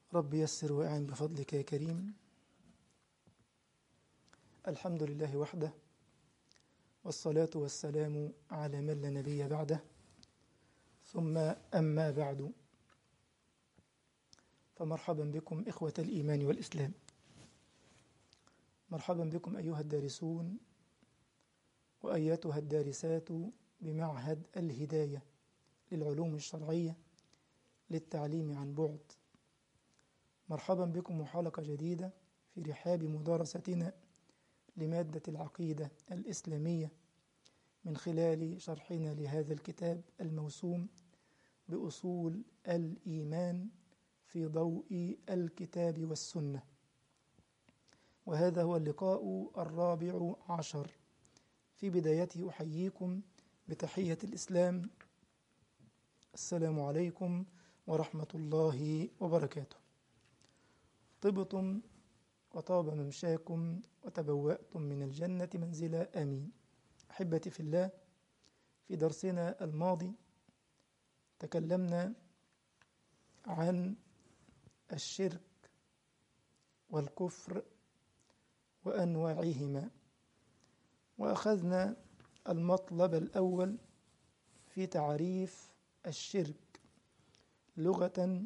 رب يسر وأعن بفضلك يا كريم الحمد لله وحده والصلاة والسلام على من لا نبي بعده ثم أما بعد فمرحبا بكم إخوة الإيمان والإسلام مرحبا بكم أيها الدارسون وأيتها الدارسات بمعهد الهداية للعلوم الشرعية للتعليم عن بعد مرحبا بكم وحلقة جديدة في رحاب مدارستنا لمادة العقيدة الإسلامية من خلال شرحنا لهذا الكتاب الموسوم بأصول الإيمان في ضوء الكتاب والسنة وهذا هو اللقاء الرابع عشر في بدايته أحييكم بتحية الإسلام السلام عليكم ورحمة الله وبركاته طبتم وطاب ممشاكم وتبوأتم من الجنة منزلا آمين أحبتي في الله في درسنا الماضي تكلمنا عن الشرك والكفر وأنواعهما وأخذنا المطلب الأول في تعريف الشرك لغة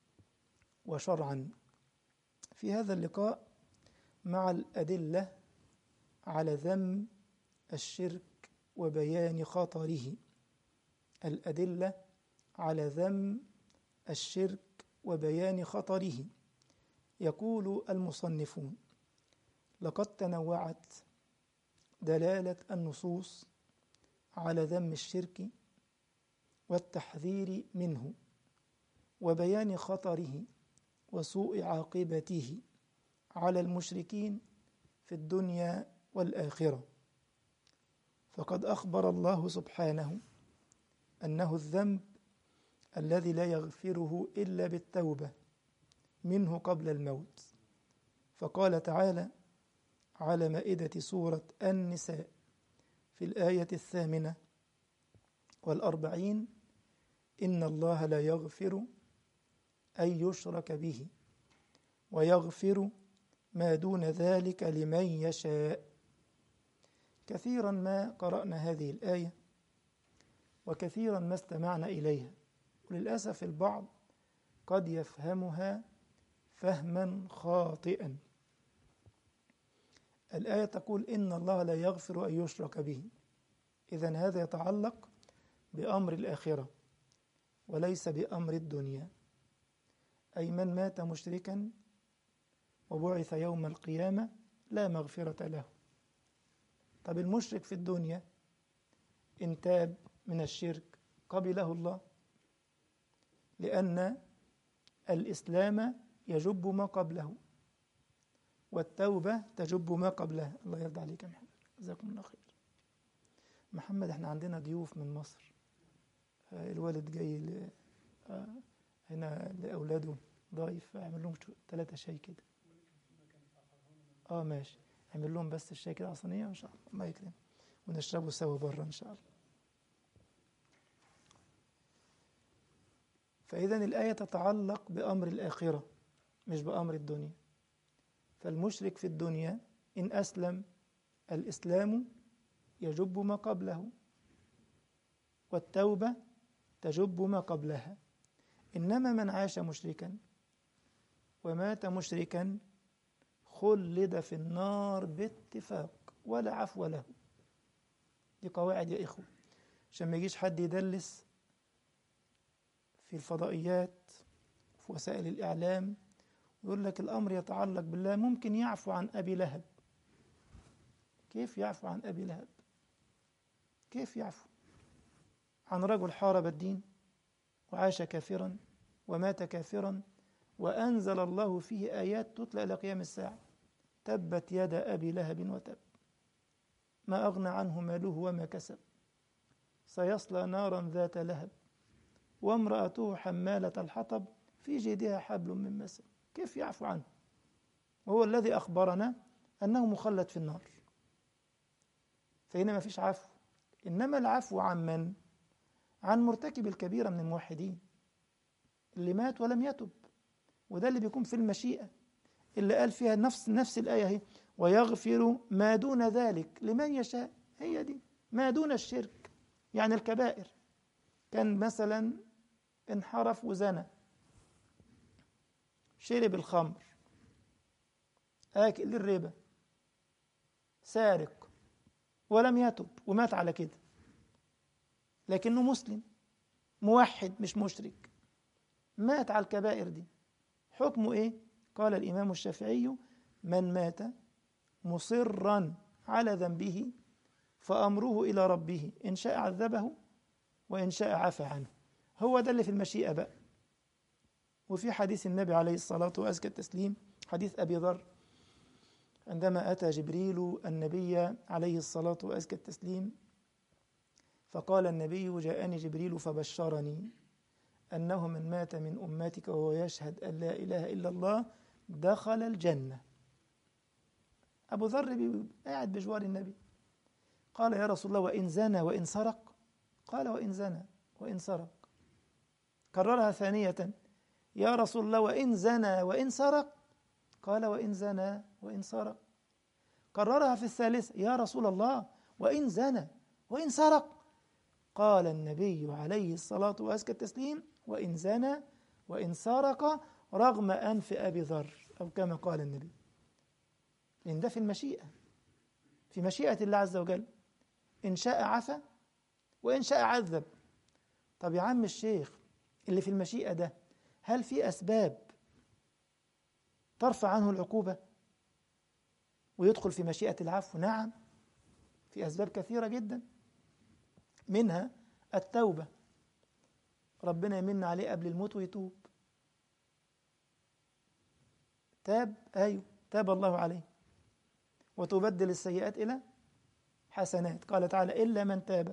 وشرعا في هذا اللقاء مع الأدلة على ذم الشرك وبيان خطره الأدلة على ذم الشرك وبيان خطره يقول المصنفون لقد تنوعت دلالة النصوص على ذم الشرك والتحذير منه وبيان خطره وسوء عاقبته على المشركين في الدنيا والآخرة فقد أخبر الله سبحانه أنه الذنب الذي لا يغفره إلا بالتوبة منه قبل الموت فقال تعالى على مائدة سورة النساء في الآية الثامنة والأربعين إن الله لا يغفر أن يشرك به ويغفر ما دون ذلك لمن يشاء كثيرا ما قرأنا هذه الآية وكثيرا ما استمعنا إليها وللأسف البعض قد يفهمها فهما خاطئا الآية تقول إن الله لا يغفر أن يشرك به إذا هذا يتعلق بأمر الآخرة وليس بأمر الدنيا أي من مات مشركا وبعث يوم القيامة لا مغفرة له طب المشرك في الدنيا إن تاب من الشرك قبله الله لأن الإسلام يجب ما قبله والتوبة تجب ما قبلها الله يرضى عليك يا محمد جزاكم الله خير محمد احنا عندنا ضيوف من مصر الوالد جاي ل... هنا لأولاده ضايف اعمل لهم ثلاثة شاي كده اه ماشي اعمل لهم بس الشاي كده على صينية ان شاء الله الله يكرم ونشربه سوا بره ان شاء الله فإذا الآية تتعلق بأمر الآخرة مش بأمر الدنيا فالمشرك في الدنيا إن أسلم الإسلام يجب ما قبله والتوبة تجب ما قبلها إنما من عاش مشركا ومات مشركا خلد في النار باتفاق ولا عفو له دي قواعد يا إخوة عشان ما يجيش حد يدلس في الفضائيات في وسائل الإعلام ويقول لك الأمر يتعلق بالله ممكن يعفو عن أبي لهب كيف يعفو عن أبي لهب كيف يعفو عن رجل حارب الدين وعاش كافرا ومات كافرا وأنزل الله فيه آيات تتلى إلى قيام الساعة تبت يد أبي لهب وتب ما أغنى عنه ماله وما كسب سيصلى نارا ذات لهب وامرأته حمالة الحطب في جيدها حبل من مسد كيف يعفو عنه وهو الذي أخبرنا أنه مخلد في النار فهنا ما فيش عفو إنما العفو عن من؟ عن مرتكب الكبيرة من الموحدين اللي مات ولم يتب وده اللي بيكون في المشيئة اللي قال فيها نفس نفس الآية هي ويغفر ما دون ذلك لمن يشاء هي دي ما دون الشرك يعني الكبائر كان مثلا انحرف وزنى شرب الخمر آكل الربا سارق ولم يتب ومات على كده لكنه مسلم موحد مش مشرك مات على الكبائر دي حكمه ايه قال الامام الشافعي من مات مصرا على ذنبه فامره الى ربه ان شاء عذبه وان شاء عفى عنه هو ده اللي في المشيئه بقى وفي حديث النبي عليه الصلاه وازكى التسليم حديث ابي ذر عندما اتى جبريل النبي عليه الصلاه وازكى التسليم فقال النبي جاءني جبريل فبشرني أنه من مات من أمتك وهو يشهد أن لا إله إلا الله دخل الجنة أبو ذر قاعد بجوار النبي قال يا رسول الله وإن زنى وإن سرق قال وإن زنى وإن سرق كررها ثانية يا رسول الله وإن زنى وإن سرق قال وإن زنى وإن سرق كررها في الثالثة يا رسول الله وإن زنى وإن سرق قال النبي عليه الصلاة وأزكى التسليم وإن زنى وإن سرق رغم أنف أبي ذر أو كما قال النبي لأن ده في المشيئة في مشيئة الله عز وجل إن شاء عفى وإن شاء عذب طب يا عم الشيخ اللي في المشيئة ده هل في أسباب ترفع عنه العقوبة ويدخل في مشيئة العفو نعم في أسباب كثيرة جدا منها التوبة ربنا يمن عليه قبل الموت ويتوب تاب أيوه تاب الله عليه وتبدل السيئات إلى حسنات قال تعالى إلا من تاب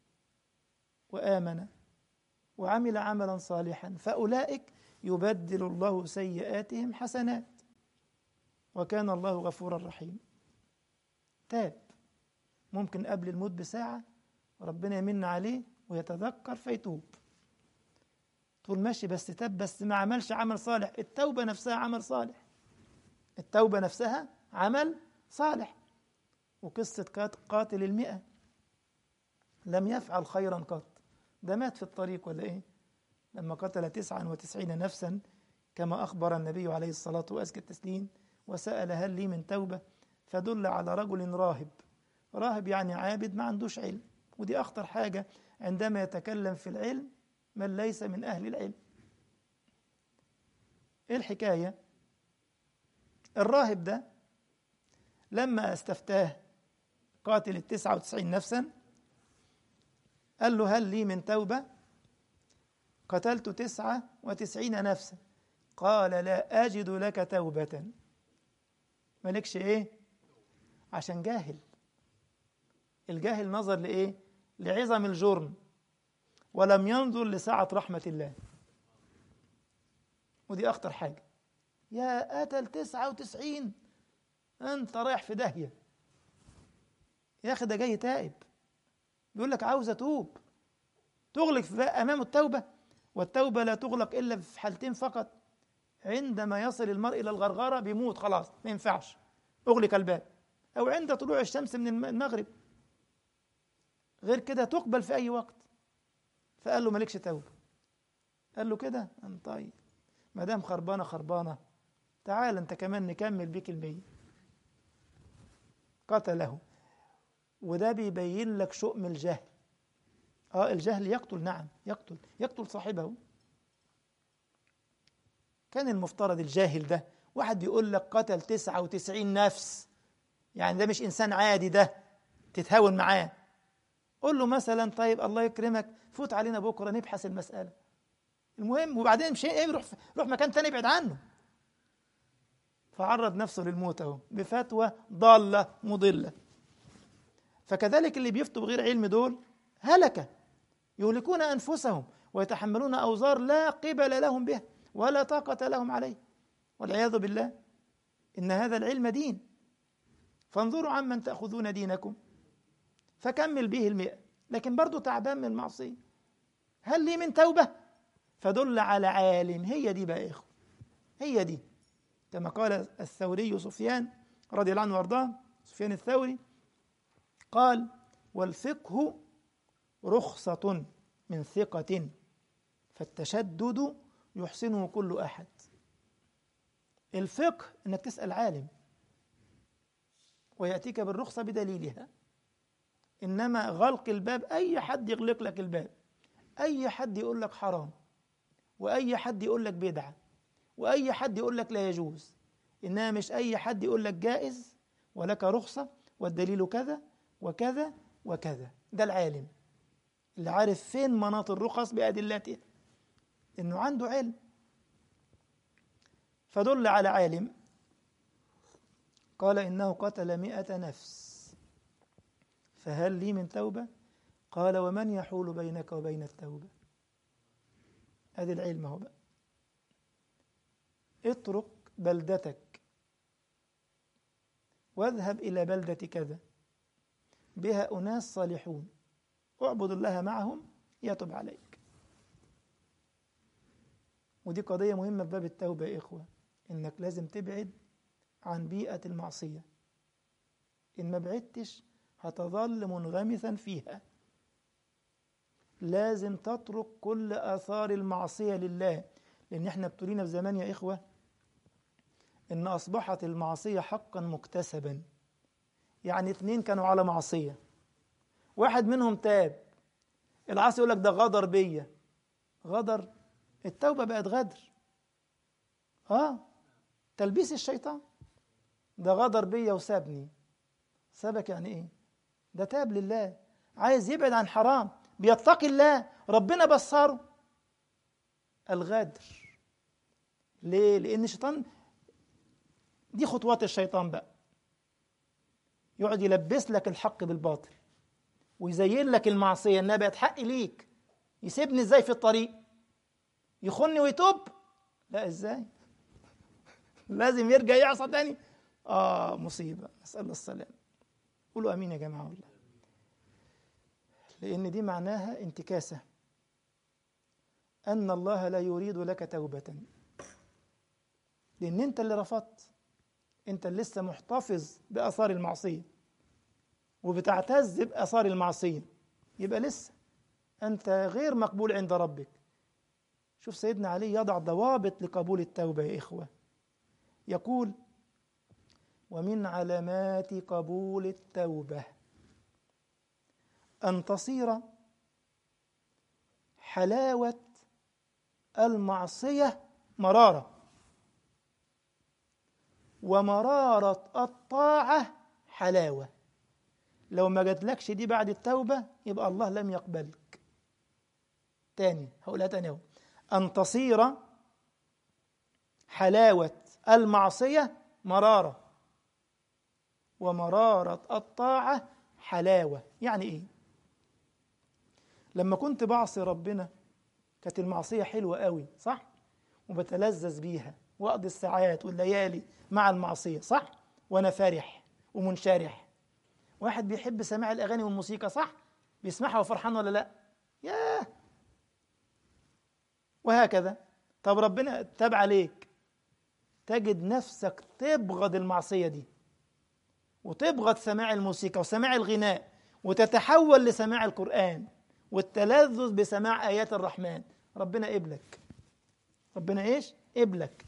وآمن وعمل عملا صالحا فأولئك يبدل الله سيئاتهم حسنات وكان الله غفورا رحيما تاب ممكن قبل الموت بساعة ربنا يمن عليه ويتذكر فيتوب طول ماشي بس تاب بس ما عملش عمل صالح التوبة نفسها عمل صالح التوبة نفسها عمل صالح وقصة قاتل المئة لم يفعل خيرا قط ده مات في الطريق ولا ايه لما قتل تسعا وتسعين نفسا كما أخبر النبي عليه الصلاة وأزكى التسليم وسأل هل لي من توبة فدل على رجل راهب راهب يعني عابد ما عندوش علم ودي أخطر حاجة عندما يتكلم في العلم من ليس من أهل العلم إيه الحكاية الراهب ده لما استفتاه قاتل التسعة وتسعين نفسا قال له هل لي من توبة قتلت تسعة وتسعين نفسا قال لا أجد لك توبة مالكش إيه عشان جاهل الجاهل نظر لإيه لعظم الجرم ولم ينظر لسعة رحمة الله ودي أخطر حاجة يا قتل تسعة وتسعين أنت رايح في داهية يا أخي ده جاي تائب بيقول لك عاوز أتوب تغلق أمام التوبة والتوبة لا تغلق إلا في حالتين فقط عندما يصل المرء إلى الغرغرة بيموت خلاص ما ينفعش أغلق الباب أو عند طلوع الشمس من المغرب غير كده تقبل في أي وقت فقال له مالكش توبة قال له كده طيب ما دام خربانة خربانة تعال أنت كمان نكمل بيك المية قتله وده بيبين لك شؤم الجهل اه الجهل يقتل نعم يقتل يقتل صاحبه كان المفترض الجاهل ده واحد يقول لك قتل تسعة وتسعين نفس يعني ده مش إنسان عادي ده تتهاون معاه قول له مثلا طيب الله يكرمك فوت علينا بكرة نبحث المسألة المهم وبعدين مش ايه روح روح مكان تاني ابعد عنه فعرض نفسه للموت اهو بفتوى ضالة مضلة فكذلك اللي بيفتوا بغير علم دول هلكة يهلكون أنفسهم ويتحملون أوزار لا قبل لهم بها ولا طاقة لهم عليه والعياذ بالله إن هذا العلم دين فانظروا عمن تأخذون دينكم فكمل به المئة لكن برضه تعبان من المعصية هل لي من توبة فدل على عالم هي دي بقى يا إخوة هي دي كما قال الثوري سفيان رضي الله عنه وارضاه سفيان الثوري قال والفقه رخصة من ثقة فالتشدد يحسنه كل أحد الفقه أنك تسأل عالم ويأتيك بالرخصة بدليلها إنما غلق الباب أي حد يغلق لك الباب أي حد يقول لك حرام وأي حد يقول لك بدعة وأي حد يقول لك لا يجوز إنما مش أي حد يقول لك جائز ولك رخصة والدليل كذا وكذا وكذا ده العالم اللي عارف فين مناط الرخص بأدلتها إنه عنده علم فدل على عالم قال إنه قتل مئة نفس فهل لي من توبة قال ومن يحول بينك وبين التوبة هذه العلم هو بقى اترك بلدتك واذهب إلى بلدة كذا بها أناس صالحون اعبد الله معهم يتب عليك ودي قضية مهمة في باب التوبة يا إخوة إنك لازم تبعد عن بيئة المعصية إن ما بعدتش هتظل منغمسا فيها لازم تترك كل آثار المعصية لله لأن احنا ابتلينا في زمان يا إخوة إن أصبحت المعصية حقا مكتسبا يعني اتنين كانوا على معصية واحد منهم تاب العاصي يقول لك ده غدر بيا غدر التوبة بقت غدر اه تلبيس الشيطان ده غدر بيا وسابني سابك يعني ايه ده تاب لله عايز يبعد عن حرام بيتقي الله ربنا بصره الغدر ليه لان الشيطان دي خطوات الشيطان بقى يقعد يلبس لك الحق بالباطل ويزين لك المعصيه انها بقت حق ليك يسيبني ازاي في الطريق يخني ويتوب لا ازاي لازم يرجع يعصى تاني اه مصيبه نسال الله السلامه قولوا امين يا جماعه والله لان دي معناها انتكاسه ان الله لا يريد لك توبه لان انت اللي رفضت انت اللي لسه محتفظ باثار المعصيه وبتعتز باثار المعصيه يبقى لسه انت غير مقبول عند ربك شوف سيدنا علي يضع ضوابط لقبول التوبه يا اخوه يقول ومن علامات قبول التوبه ان تصير حلاوه المعصيه مراره ومراره الطاعه حلاوه لو ما جاتلكش دي بعد التوبه يبقى الله لم يقبلك تاني هقولها تاني اهو ان تصير حلاوه المعصيه مراره ومراره الطاعه حلاوه يعني ايه لما كنت بعصي ربنا كانت المعصيه حلوه قوي صح وبتلذذ بيها واقضي الساعات والليالي مع المعصيه صح وانا فرح ومنشرح واحد بيحب سماع الاغاني والموسيقى صح بيسمعها وفرحان ولا لا ياه وهكذا طب ربنا تاب عليك تجد نفسك تبغض المعصيه دي وتبغض سماع الموسيقى وسماع الغناء وتتحول لسماع القران والتلذذ بسماع ايات الرحمن ربنا قبلك ربنا ايش قبلك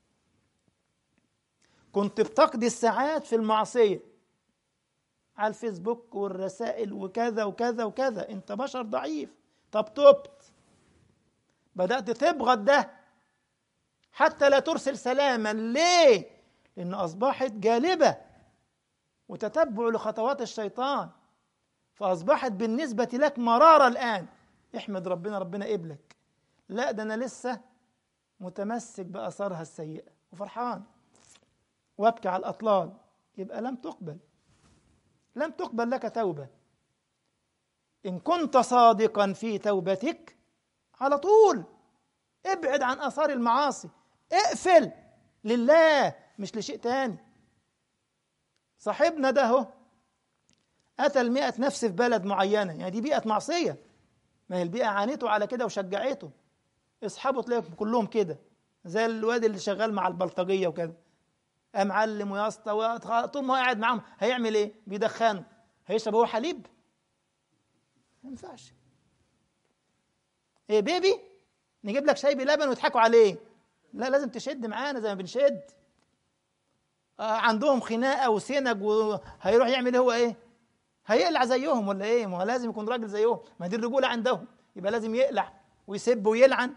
كنت بتقضي الساعات في المعصيه على الفيسبوك والرسائل وكذا وكذا وكذا انت بشر ضعيف طب تبت بدأت تبغض ده حتى لا ترسل سلاما ليه؟ لأن أصبحت جالبة وتتبع لخطوات الشيطان فأصبحت بالنسبة لك مرارة الآن احمد ربنا ربنا قبلك لا ده أنا لسه متمسك بأثارها السيئة وفرحان وابكي على الأطلال يبقى لم تقبل لم تقبل لك توبة إن كنت صادقا في توبتك على طول ابعد عن آثار المعاصي اقفل لله مش لشيء تاني صاحبنا ده هو قتل مئة نفس في بلد معينة يعني دي بيئة معصية ما هي البيئة عانته على كده وشجعته اصحابه تلاقيهم كلهم كده زي الواد اللي شغال مع البلطجيه وكده قام معلم ويا اسطى طول ما هو قاعد معاهم هيعمل ايه؟ بيدخنوا هيشرب هو حليب؟ ما ينفعش ايه بيبي؟ نجيب لك شاي بلبن ويضحكوا عليه لا لازم تشد معانا زي ما بنشد آه عندهم خناقه وسنج وهيروح يعمل هو ايه؟ هيقلع زيهم ولا ايه؟ ما هو لازم يكون راجل زيهم ما دي الرجوله عندهم يبقى لازم يقلع ويسب ويلعن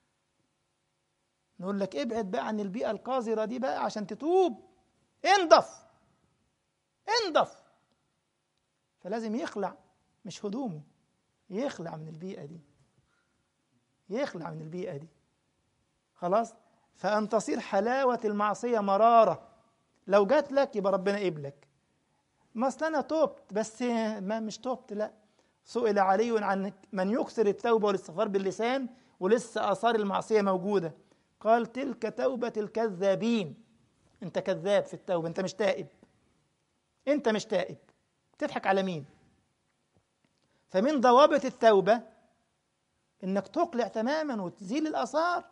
نقول لك ابعد بقى عن البيئة القذرة دي بقى عشان تتوب انضف انضف فلازم يخلع مش هدومه يخلع من البيئة دي يخلع من البيئة دي خلاص فأن تصير حلاوة المعصية مرارة لو جات لك يبقى ربنا قبلك ما اصل انا توبت بس ما مش توبت لا سئل علي عن من يكثر التوبه والاستغفار باللسان ولسه اثار المعصيه موجوده قال تلك توبه الكذابين انت كذاب في التوبه انت مش تائب انت مش تائب تضحك على مين فمن ضوابط التوبه انك تقلع تماما وتزيل الاثار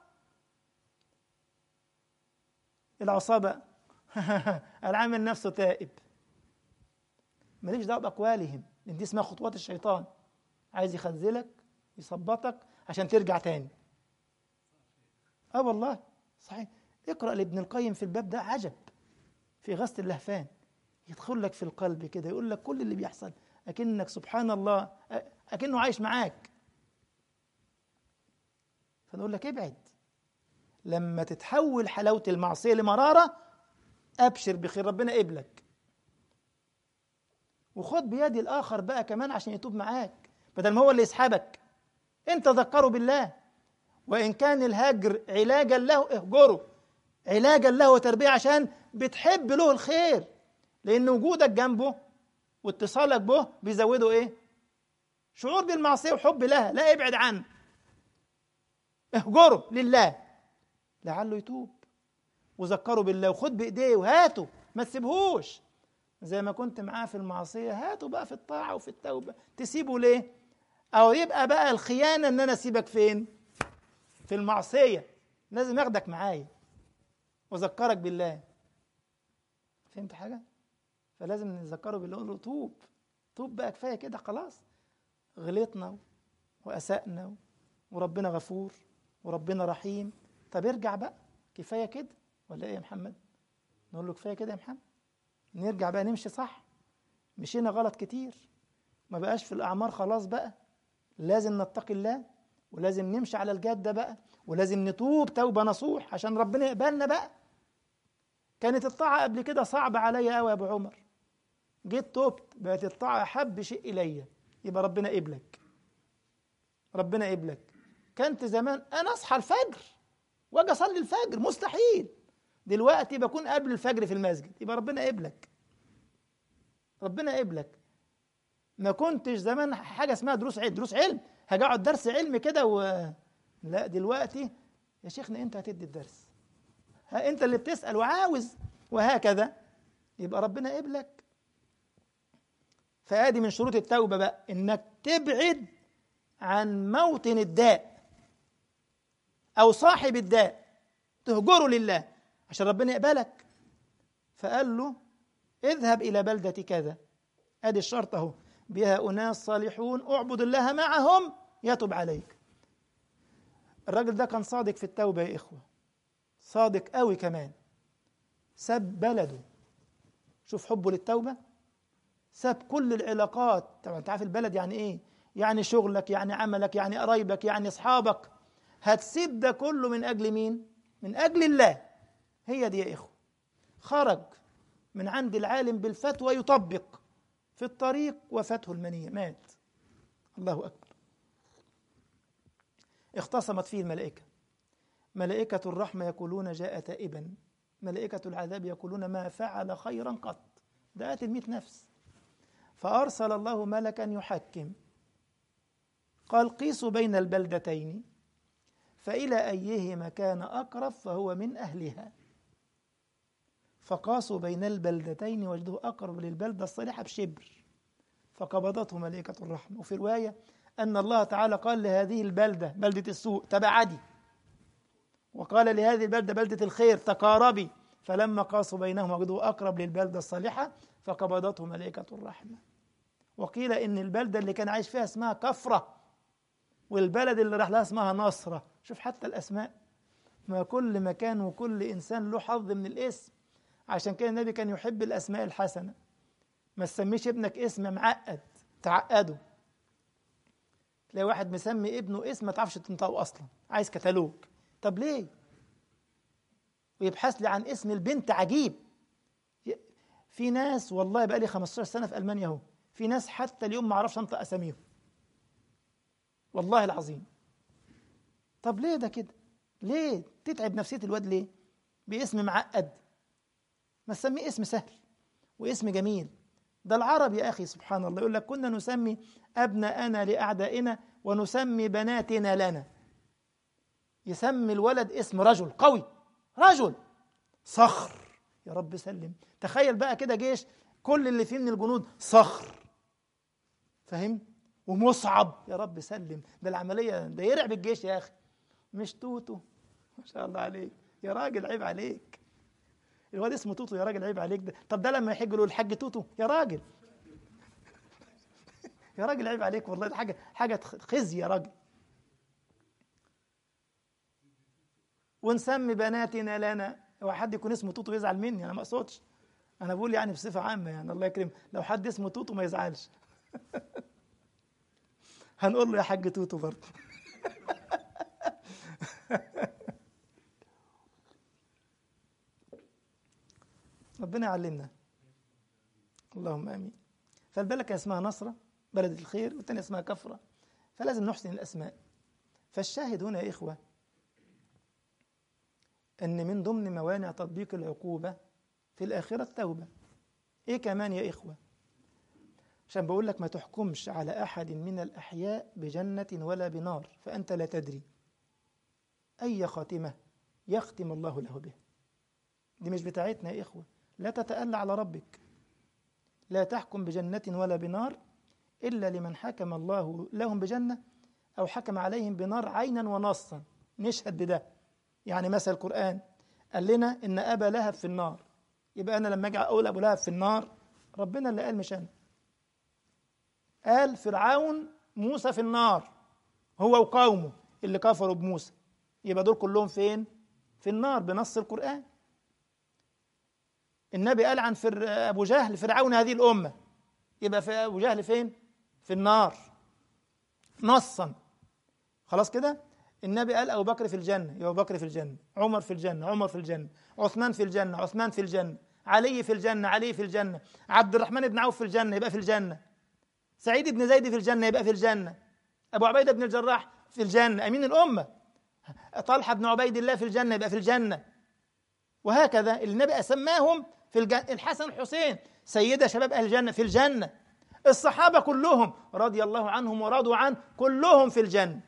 العصابه العامل نفسه تائب ماليش دعوه باقوالهم لان دي اسمها خطوات الشيطان عايز يخذلك يثبطك عشان ترجع تاني اه والله صحيح اقرا لابن القيم في الباب ده عجب في غسل اللهفان يدخل لك في القلب كده يقول لك كل اللي بيحصل اكنك سبحان الله اكنه عايش معاك فنقول لك ابعد لما تتحول حلاوه المعصيه لمراره ابشر بخير ربنا قبلك وخد بيد الاخر بقى كمان عشان يتوب معاك بدل ما هو اللي يسحبك انت ذكره بالله وان كان الهجر علاجا له اهجره علاجا له وتربيه عشان بتحب له الخير لان وجودك جنبه واتصالك به بيزوده ايه شعور بالمعصيه وحب لها لا ابعد عنه اهجره لله لعله يتوب وذكره بالله وخد بايديه وهاته ما تسيبهوش زي ما كنت معاه في المعصية هاته بقى في الطاعة وفي التوبة تسيبه ليه أو يبقى بقى الخيانة إن أنا أسيبك فين في المعصية لازم أخدك معايا وأذكرك بالله فهمت حاجة فلازم نذكره بالله نقول له توب توب بقى كفاية كده خلاص غلطنا وأسأنا وربنا غفور وربنا رحيم طب ارجع بقى كفاية كده ولا إيه يا محمد نقول له كفاية كده يا محمد نرجع بقى نمشي صح مشينا غلط كتير ما بقاش في الأعمار خلاص بقى لازم نتقي الله ولازم نمشي على الجادة بقى ولازم نتوب توبة نصوح عشان ربنا يقبلنا بقى كانت الطاعة قبل كده صعبة عليا قوي يا أبو عمر جيت توبت بقت الطاعة أحب شيء إلي يبقى ربنا قبلك ربنا قبلك كنت زمان أنا أصحى الفجر وأجي أصلي الفجر مستحيل دلوقتي بكون قبل الفجر في المسجد يبقى ربنا قبلك ربنا قبلك ما كنتش زمان حاجه اسمها دروس علم دروس علم هاجي اقعد درس علم كده و لا دلوقتي يا شيخنا انت هتدي الدرس ها انت اللي بتسال وعاوز وهكذا يبقى ربنا قبلك فادي من شروط التوبه بقى انك تبعد عن موطن الداء او صاحب الداء تهجره لله عشان ربنا يقبلك فقال له اذهب إلى بلدة كذا أدي الشرط أهو بها أناس صالحون اعبد الله معهم يتوب عليك الراجل ده كان صادق في التوبة يا إخوة صادق قوي كمان ساب بلده شوف حبه للتوبة ساب كل العلاقات طبعا انت عارف البلد يعني ايه يعني شغلك يعني عملك يعني قرايبك يعني اصحابك هتسيب ده كله من اجل مين من اجل الله هي دي يا إخوة خرج من عند العالم بالفتوى يطبق في الطريق وفاته المنية مات الله أكبر اختصمت فيه الملائكة ملائكة الرحمة يقولون جاء تائبا ملائكة العذاب يقولون ما فعل خيرا قط ده قاتل مئة نفس فأرسل الله ملكا يحكم قال قيسوا بين البلدتين فإلى أيهما كان أقرب فهو من أهلها فقاسوا بين البلدتين وجدوه أقرب للبلدة الصالحة بشبر فقبضته ملائكة الرحمة وفي رواية أن الله تعالى قال لهذه البلدة بلدة السوء تبعدي وقال لهذه البلدة بلدة الخير تقاربي فلما قاسوا بينهم وجدوا أقرب للبلدة الصالحة فقبضته ملائكة الرحمة وقيل إن البلدة اللي كان عايش فيها اسمها كفرة والبلد اللي راح لها اسمها نصرة شوف حتى الأسماء ما كل مكان وكل إنسان له حظ من الاسم عشان كده النبي كان يحب الأسماء الحسنة ما تسميش ابنك اسم معقد تعقده تلاقي واحد مسمي ابنه اسم ما تعرفش تنطقه أصلا عايز كتالوج طب ليه ويبحث لي عن اسم البنت عجيب في ناس والله بقى لي 15 سنة في ألمانيا اهو في ناس حتى اليوم ما اعرفش انطق اساميهم والله العظيم طب ليه ده كده ليه تتعب نفسية الواد ليه باسم معقد ما تسميه اسم سهل واسم جميل ده العرب يا أخي سبحان الله يقول لك كنا نسمي أبناءنا لأعدائنا ونسمي بناتنا لنا يسمي الولد اسم رجل قوي رجل صخر يا رب سلم تخيل بقى كده جيش كل اللي فيه من الجنود صخر فاهم ومصعب يا رب سلم ده العملية ده يرعب الجيش يا أخي مش توتو ما شاء الله عليك يا راجل عيب عليك الواد اسمه توتو يا راجل عيب عليك ده طب ده لما يحج له الحاج توتو يا راجل يا راجل عيب عليك والله ده حاجة حاجة خزي يا راجل ونسمي بناتنا لنا هو حد يكون اسمه توتو يزعل مني انا ما اقصدش انا بقول يعني بصفه عامه يعني الله يكرم لو حد اسمه توتو ما يزعلش هنقول له يا حاج توتو برضه ربنا يعلمنا اللهم امين فالبلد اسمها نصره بلد الخير والثانيه اسمها كفره فلازم نحسن الاسماء فالشاهد هنا يا اخوه ان من ضمن موانع تطبيق العقوبه في الاخره التوبه ايه كمان يا اخوه عشان بقول لك ما تحكمش على احد من الاحياء بجنه ولا بنار فانت لا تدري اي خاتمه يختم الله له به دي مش بتاعتنا يا اخوه لا تتألى على ربك لا تحكم بجنة ولا بنار إلا لمن حكم الله لهم بجنة أو حكم عليهم بنار عينا ونصا نشهد بده يعني مثل القرآن قال لنا إن أبا لهب في النار يبقى أنا لما أجي أقول أبو لهب في النار ربنا اللي قال مش أنا قال فرعون موسى في النار هو وقومه اللي كفروا بموسى يبقى دول كلهم فين؟ في النار بنص القرآن النبي قال عن فر... أبو جهل فرعون هذه الأمة يبقى في أبو جهل فين؟ في النار نصا خلاص كده؟ النبي قال أبو بكر في الجنة يبقى أبو بكر في الجنة عمر في الجنة عمر في الجنة عثمان في الجنة عثمان في الجنة علي في الجنة علي في الجنة عبد الرحمن بن عوف في الجنة يبقى في الجنة سعيد بن زيد في الجنة يبقى في الجنة أبو عبيدة بن الجراح في الجنة أمين الأمة طلحة بن عبيد الله في الجنة يبقى في الجنة وهكذا النبي أسماهم في الجنة الحسن الحسين سيدة شباب أهل الجنة في الجنة الصحابة كلهم رضي الله عنهم ورضوا عنه كلهم في الجنة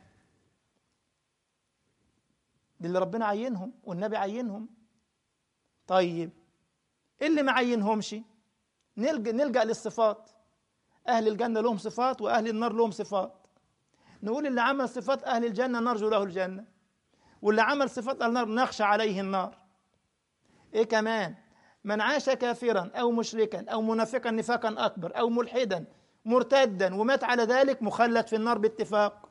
دي اللي ربنا عينهم والنبي عينهم طيب اللي ما عينهمش نلجأ, نلجأ للصفات أهل الجنة لهم صفات وأهل النار لهم صفات نقول اللي عمل صفات أهل الجنة نرجو له الجنة واللي عمل صفات أهل النار نخشى عليه النار إيه كمان من عاش كافرا أو مشركا أو منافقا نفاقا أكبر أو ملحدا مرتدا ومات على ذلك مخلد في النار باتفاق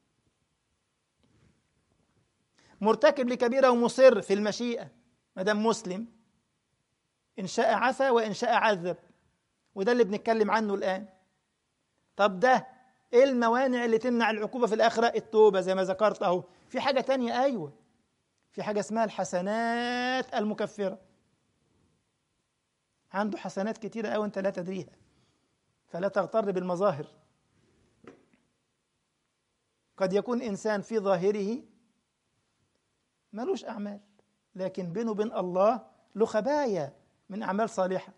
مرتكب لكبيرة ومصر في المشيئة ما دام مسلم إن شاء عفا وإن شاء عذب وده اللي بنتكلم عنه الآن طب ده إيه الموانع اللي تمنع العقوبة في الآخرة التوبة زي ما ذكرت أهو في حاجة تانية أيوة في حاجة اسمها الحسنات المكفرة عنده حسنات كتيرة أوي أنت لا تدريها فلا تغتر بالمظاهر قد يكون إنسان في ظاهره ملوش أعمال لكن بينه وبين الله له خبايا من أعمال صالحة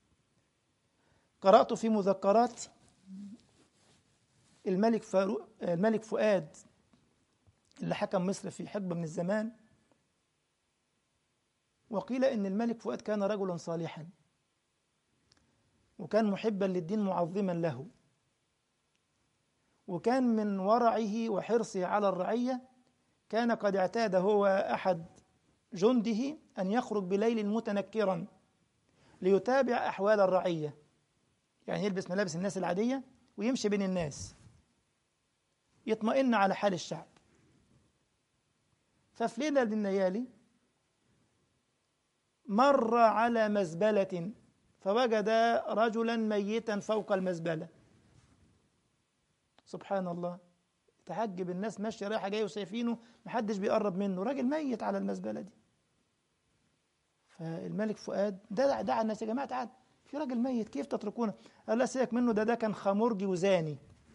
قرأت في مذكرات الملك فاروق الملك فؤاد اللي حكم مصر في حقبة من الزمان وقيل إن الملك فؤاد كان رجلا صالحا وكان محبا للدين معظما له وكان من ورعه وحرصه على الرعية كان قد اعتاد هو أحد جنده أن يخرج بليل متنكرا ليتابع أحوال الرعية يعني يلبس ملابس الناس العادية ويمشي بين الناس يطمئن على حال الشعب ففي ليلة من الليالي مر على مزبلة فوجد رجلا ميتا فوق المزبلة سبحان الله تعجب الناس ماشية رايحة جاية وشايفينه محدش بيقرب منه راجل ميت على المزبلة دي فالملك فؤاد دعا دعا الناس يا جماعة تعال في راجل ميت كيف تتركونه؟ قال لا سيبك منه ده ده كان خمرجي وزاني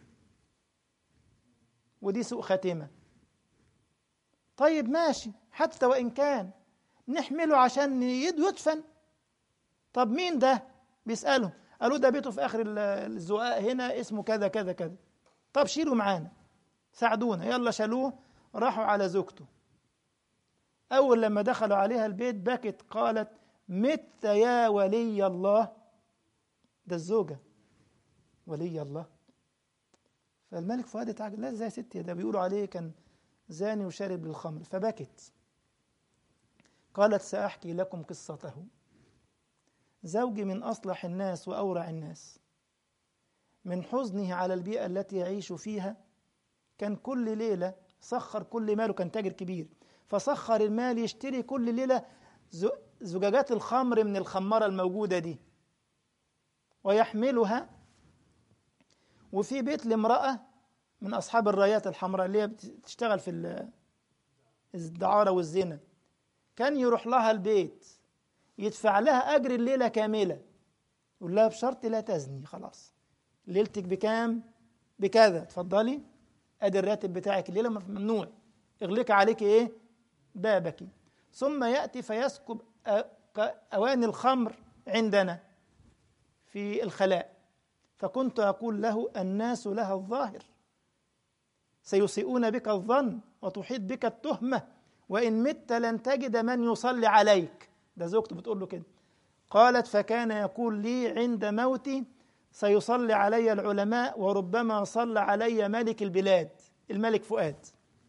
ودي سوء خاتمة طيب ماشي حتى وإن كان نحمله عشان يدفن طب مين ده بيسألهم قالوا ده بيته في آخر الزقاق هنا اسمه كذا كذا كذا طب شيلوا معانا ساعدونا يلا شالوه راحوا على زوجته أول لما دخلوا عليها البيت بكت قالت مت يا ولي الله ده الزوجة ولي الله فالملك فؤاد اتعجب لا ازاي يا ستي ده بيقولوا عليه كان زاني وشارب للخمر فبكت قالت سأحكي لكم قصته زوجي من أصلح الناس وأورع الناس من حزنه على البيئة التي يعيش فيها كان كل ليلة سخر كل ماله كان تاجر كبير فسخر المال يشتري كل ليلة زجاجات الخمر من الخمارة الموجودة دي ويحملها وفي بيت لامرأة من أصحاب الرايات الحمراء اللي هي بتشتغل في الدعارة والزنا كان يروح لها البيت يدفع لها أجر الليلة كاملة يقول لها بشرط لا تزني خلاص ليلتك بكام بكذا اتفضلي ادي الراتب بتاعك الليله ممنوع اغلق عليك ايه بابك ثم ياتي فيسكب اواني الخمر عندنا في الخلاء فكنت اقول له الناس لها الظاهر سيسيئون بك الظن وتحيط بك التهمه وان مت لن تجد من يصلي عليك ده زوجته بتقول له كده قالت فكان يقول لي عند موتي سيصلي علي العلماء وربما صلى علي ملك البلاد الملك فؤاد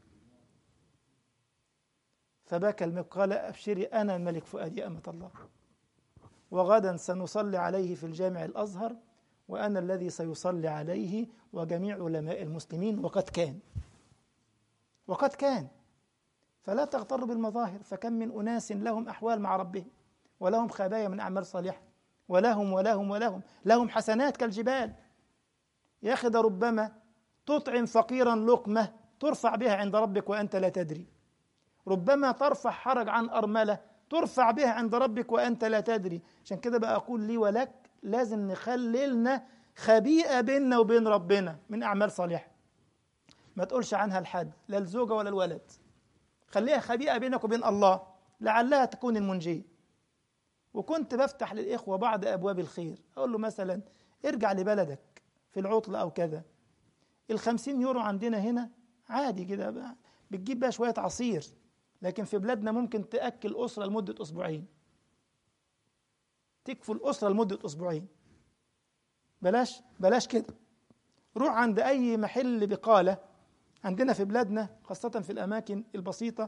فبكى الملك قال أبشري أنا الملك فؤاد يا أمة الله وغدا سنصلي عليه في الجامع الأزهر وأنا الذي سيصلي عليه وجميع علماء المسلمين وقد كان وقد كان فلا تغتر بالمظاهر فكم من أناس لهم أحوال مع ربهم ولهم خبايا من أعمال صالحة ولهم ولهم ولهم لهم حسنات كالجبال يا أخي ده ربما تطعم فقيرا لقمة ترفع بها عند ربك وأنت لا تدري ربما ترفع حرج عن أرملة ترفع بها عند ربك وأنت لا تدري عشان كده بقى أقول لي ولك لازم نخللنا خبيئة بيننا وبين ربنا من أعمال صالحة ما تقولش عنها لحد لا الزوجة ولا الولد خليها خبيئة بينك وبين الله لعلها تكون المنجية وكنت بفتح للإخوة بعض أبواب الخير أقول له مثلا ارجع لبلدك في العطلة أو كذا الخمسين يورو عندنا هنا عادي كده بتجيب بقى شوية عصير لكن في بلادنا ممكن تأكل أسرة لمدة أسبوعين تكفي الأسرة لمدة أسبوعين بلاش بلاش كده روح عند أي محل بقالة عندنا في بلادنا خاصة في الأماكن البسيطة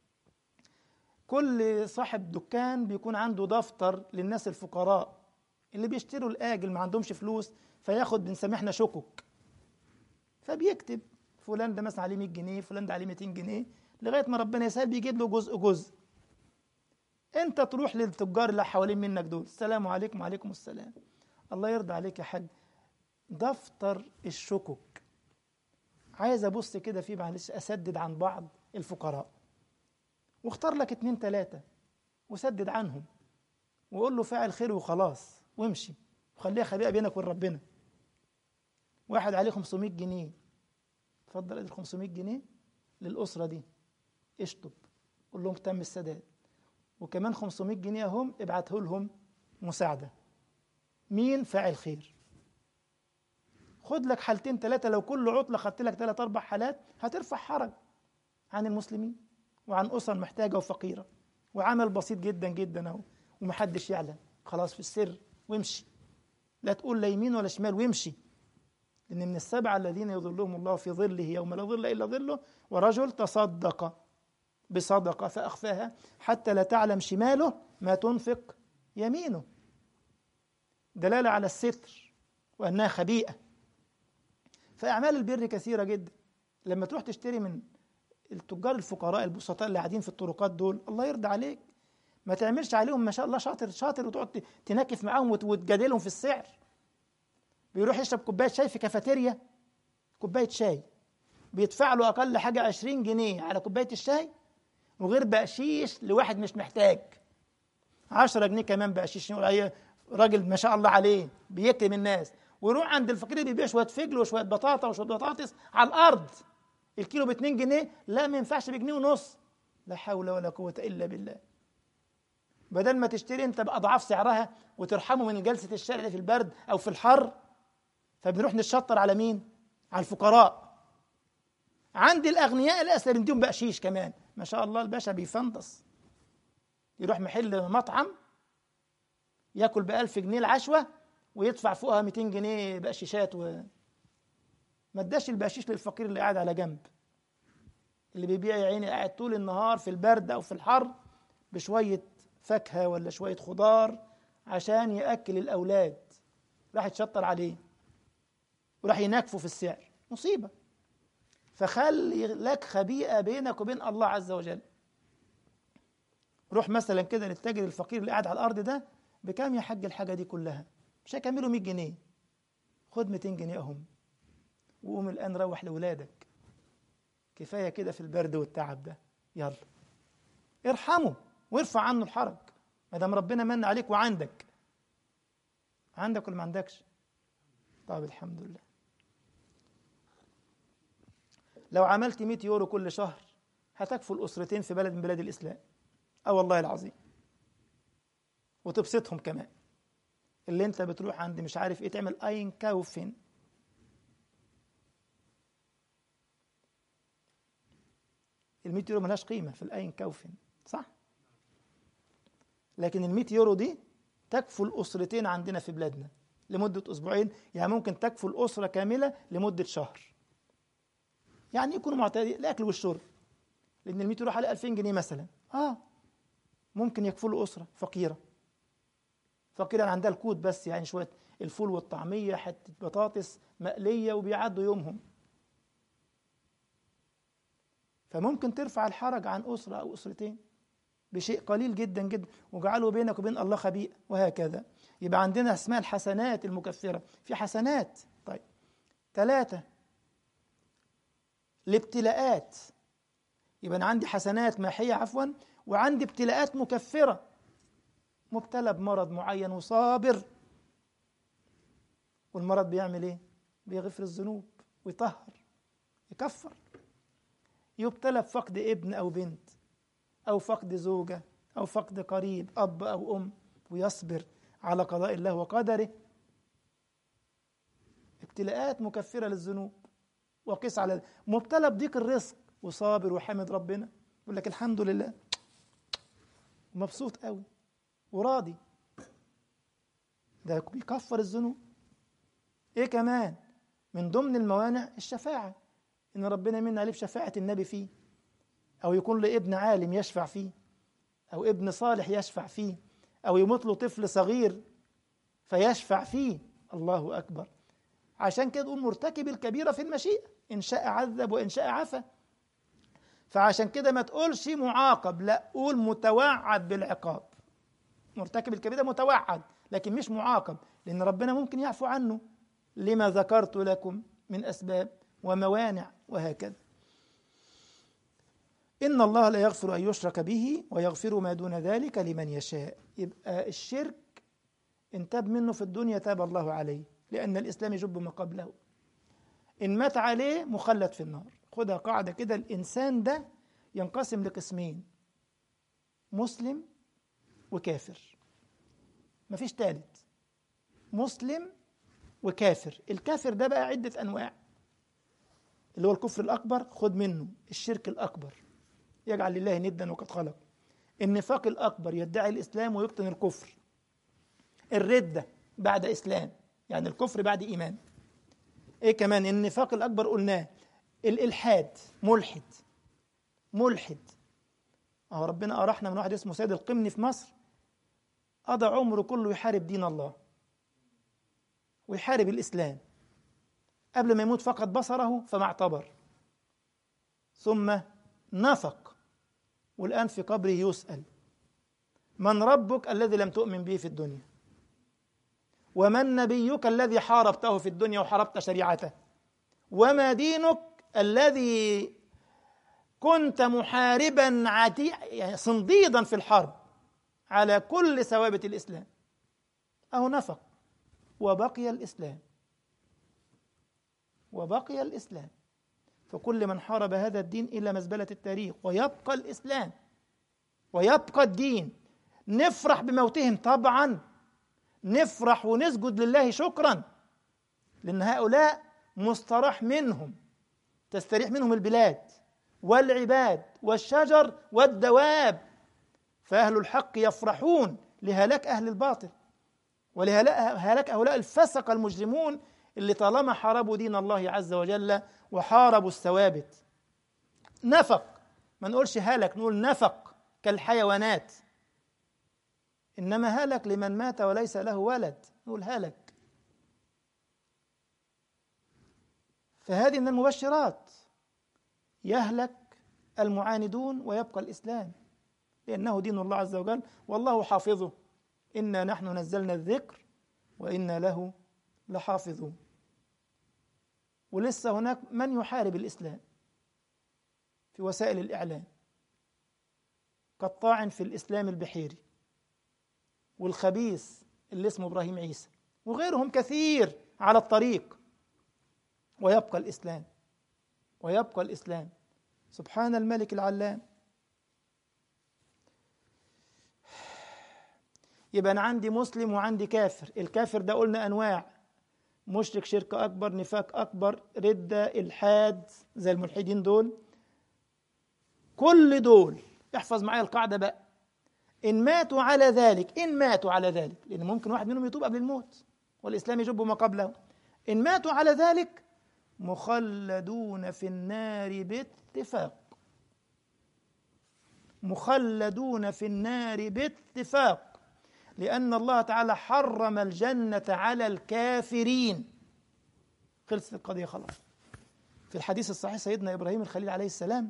كل صاحب دكان بيكون عنده دفتر للناس الفقراء اللي بيشتروا الآجل ما عندهمش فلوس فياخد بنسميه احنا شكك فبيكتب فلان ده مثلا عليه 100 جنيه فلان ده عليه 200 جنيه لغايه ما ربنا يسهل بيجيب له جزء جزء انت تروح للتجار اللي حوالين منك دول السلام عليكم وعليكم السلام الله يرضى عليك يا حاج دفتر الشكك عايز ابص كده فيه معلش اسدد عن بعض الفقراء واختار لك اتنين تلاتة وسدد عنهم وقول له فاعل خير وخلاص وامشي وخليها خبيئة بينك وبين ربنا واحد عليه 500 جنيه اتفضل ادي 500 جنيه للأسرة دي اشطب قول لهم تم السداد وكمان 500 جنيه هم ابعته لهم مساعدة مين فاعل خير خد لك حالتين ثلاثة لو كل عطلة خدت لك ثلاث أربع حالات هترفع حرج عن المسلمين وعن أسر محتاجة وفقيرة وعمل بسيط جدا جدا أهو ومحدش يعلم خلاص في السر وامشي لا تقول لا يمين ولا شمال وامشي لأن من السبعة الذين يظلهم الله في ظله يوم لا ظل إلا ظله ورجل تصدق بصدقة فأخفاها حتى لا تعلم شماله ما تنفق يمينه دلالة على الستر وأنها خبيئة فأعمال البر كثيرة جدا لما تروح تشتري من التجار الفقراء البسطاء اللي قاعدين في الطرقات دول الله يرضى عليك ما تعملش عليهم ما شاء الله شاطر شاطر وتقعد تنكف معاهم وتجادلهم في السعر بيروح يشرب كوبايه شاي في كافيتيريا كوبايه شاي بيدفع له اقل حاجه 20 جنيه على كوبايه الشاي وغير بقشيش لواحد مش محتاج 10 جنيه كمان بقشيش يقول عليه راجل ما شاء الله عليه بيكرم الناس ويروح عند الفقير اللي بيبيع شويه فجل وشويه بطاطا وشويه بطاطس على الارض الكيلو ب 2 جنيه لا ما ينفعش بجنيه ونص لا حول ولا قوه الا بالله بدل ما تشتري انت باضعاف سعرها وترحمه من جلسه الشارع اللي في البرد او في الحر فبنروح نتشطر على مين؟ على الفقراء عند الاغنياء الاسر بنديهم بقشيش كمان ما شاء الله الباشا بيفنطس يروح محل مطعم ياكل ب 1000 جنيه العشوه ويدفع فوقها 200 جنيه بقشيشات و ما اداش البقشيش للفقير اللي قاعد على جنب اللي بيبيع يا عيني قاعد طول النهار في البرد او في الحر بشويه فاكهه ولا شويه خضار عشان ياكل الاولاد راح يتشطر عليه وراح ينكفوا في السعر مصيبه فخلي لك خبيئه بينك وبين الله عز وجل روح مثلا كده للتاجر الفقير اللي قاعد على الارض ده بكام يا حاج الحاجه دي كلها مش هيكملوا 100 جنيه خد 200 جنيه اهم وقوم الان روح لاولادك كفايه كده في البرد والتعب ده يلا ارحمه وارفع عنه الحرج ما دام ربنا من عليك وعندك عندك ولا ما عندكش طب الحمد لله لو عملت 100 يورو كل شهر هتكفي الأسرتين في بلد من بلاد الإسلام أه والله العظيم وتبسطهم كمان اللي انت بتروح عند مش عارف ايه تعمل اين كاوفن ال 100 يورو ملهاش قيمه في الاين كاوفن صح لكن ال 100 يورو دي تكفل الاسرتين عندنا في بلادنا لمده اسبوعين يعني ممكن تكفل الاسره كامله لمده شهر يعني يكونوا معتادين الاكل والشرب لان ال 100 يورو حوالي 2000 جنيه مثلا اه ممكن يكفلوا اسره فقيره فقيرة عندها الكوت بس يعني شويه الفول والطعميه حته بطاطس مقليه وبيعدوا يومهم فممكن ترفع الحرج عن اسره او اسرتين بشيء قليل جدا جدا وجعله بينك وبين الله خبيئة وهكذا يبقى عندنا اسمها الحسنات المكفرة في حسنات طيب ثلاثة الابتلاءات يبقى أنا عندي حسنات ماحية عفوا وعندي ابتلاءات مكفرة مبتلى بمرض معين وصابر والمرض بيعمل ايه؟ بيغفر الذنوب ويطهر يكفر يبتلى بفقد ابن أو بنت أو فقد زوجة أو فقد قريب أب أو أم ويصبر على قضاء الله وقدره ابتلاءات مكفرة للذنوب وقس على مبتلى بضيق الرزق وصابر وحامد ربنا يقول لك الحمد لله مبسوط قوي وراضي ده بيكفر الذنوب ايه كمان من ضمن الموانع الشفاعة ان ربنا من عليه بشفاعة النبي فيه أو يكون له ابن عالم يشفع فيه أو ابن صالح يشفع فيه أو يموت له طفل صغير فيشفع فيه الله أكبر عشان كده نقول مرتكب الكبيرة في المشيئة إن شاء عذب وإن شاء عفى فعشان كده ما تقولش معاقب لا قول متوعد بالعقاب مرتكب الكبيرة متوعد لكن مش معاقب لأن ربنا ممكن يعفو عنه لما ذكرت لكم من أسباب وموانع وهكذا إن الله لا يغفر أن يشرك به ويغفر ما دون ذلك لمن يشاء يبقى الشرك إن تاب منه في الدنيا تاب الله عليه لأن الإسلام يجب ما قبله إن مات عليه مخلد في النار خدها قاعدة كده الإنسان ده ينقسم لقسمين مسلم وكافر مفيش تالت مسلم وكافر الكافر ده بقى عدة أنواع اللي هو الكفر الأكبر خد منه الشرك الأكبر يجعل لله ندا وقد خلق النفاق الأكبر يدعي الإسلام ويبطن الكفر الردة بعد إسلام يعني الكفر بعد إيمان إيه كمان النفاق الأكبر قلناه الإلحاد ملحد ملحد أهو ربنا أرحنا من واحد اسمه سيد القمني في مصر قضى عمره كله يحارب دين الله ويحارب الإسلام قبل ما يموت فقد بصره فما اعتبر ثم نفق والآن في قبره يسأل من ربك الذي لم تؤمن به في الدنيا ومن نبيك الذي حاربته في الدنيا وحاربت شريعته وما دينك الذي كنت محاربا عتي يعني صنديدا في الحرب على كل ثوابت الإسلام أهو نفق وبقي الإسلام وبقي الإسلام فكل من حارب هذا الدين إلى مزبلة التاريخ ويبقى الإسلام ويبقى الدين نفرح بموتهم طبعا نفرح ونسجد لله شكرا لأن هؤلاء مستراح منهم تستريح منهم البلاد والعباد والشجر والدواب فأهل الحق يفرحون لهلاك أهل الباطل ولهلاك هؤلاء الفسق المجرمون اللي طالما حاربوا دين الله عز وجل وحاربوا الثوابت نفق ما نقولش هلك نقول نفق كالحيوانات إنما هلك لمن مات وليس له ولد نقول هلك فهذه من المبشرات يهلك المعاندون ويبقى الإسلام لأنه دين الله عز وجل والله حافظه إنا نحن نزلنا الذكر وإنا له لحافظون ولسه هناك من يحارب الإسلام في وسائل الإعلام كالطاعن في الإسلام البحيري والخبيث اللي اسمه إبراهيم عيسى وغيرهم كثير على الطريق ويبقى الإسلام ويبقى الإسلام سبحان الملك العلام يبقى أنا عندي مسلم وعندي كافر الكافر ده قلنا أنواع مشرك شرك أكبر نفاق أكبر ردة إلحاد زي الملحدين دول كل دول احفظ معايا القاعدة بقى إن ماتوا على ذلك إن ماتوا على ذلك لأن ممكن واحد منهم يتوب قبل الموت والإسلام يجب ما قبله إن ماتوا على ذلك مخلدون في النار باتفاق مخلدون في النار باتفاق لأن الله تعالى حرم الجنة على الكافرين خلصت القضية خلاص في الحديث الصحيح سيدنا إبراهيم الخليل عليه السلام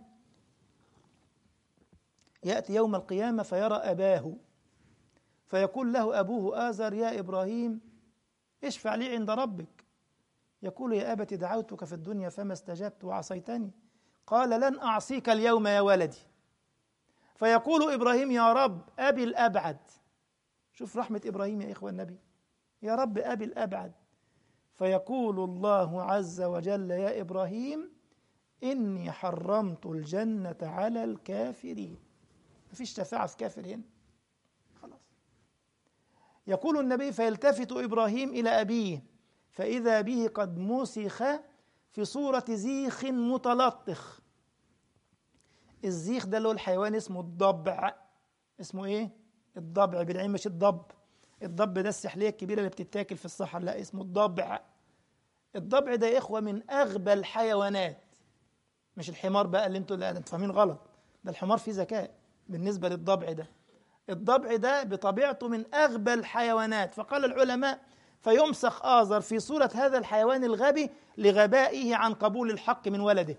يأتي يوم القيامة فيرى أباه فيقول له أبوه آزر يا إبراهيم اشفع لي عند ربك يقول يا أبت دعوتك في الدنيا فما استجبت وعصيتني قال لن أعصيك اليوم يا ولدي فيقول إبراهيم يا رب أبي الأبعد شوف رحمة إبراهيم يا إخوة النبي يا رب أبي الأبعد فيقول الله عز وجل يا إبراهيم إني حرمت الجنة على الكافرين مفيش شفاعة في كافر هنا خلاص يقول النبي فيلتفت إبراهيم إلى أبيه فإذا به قد مسخ في صورة زيخ متلطخ الزيخ ده اللي هو الحيوان اسمه الضبع اسمه ايه؟ الضبع بالعين مش الضب الضب ده السحلية الكبيرة اللي بتتاكل في الصحراء لا اسمه الضبع الضبع ده يا إخوة من أغبى الحيوانات مش الحمار بقى اللي انتوا لا انتوا فاهمين غلط ده الحمار فيه ذكاء بالنسبة للضبع ده الضبع ده بطبيعته من أغبى الحيوانات فقال العلماء فيمسخ آزر في صورة هذا الحيوان الغبي لغبائه عن قبول الحق من ولده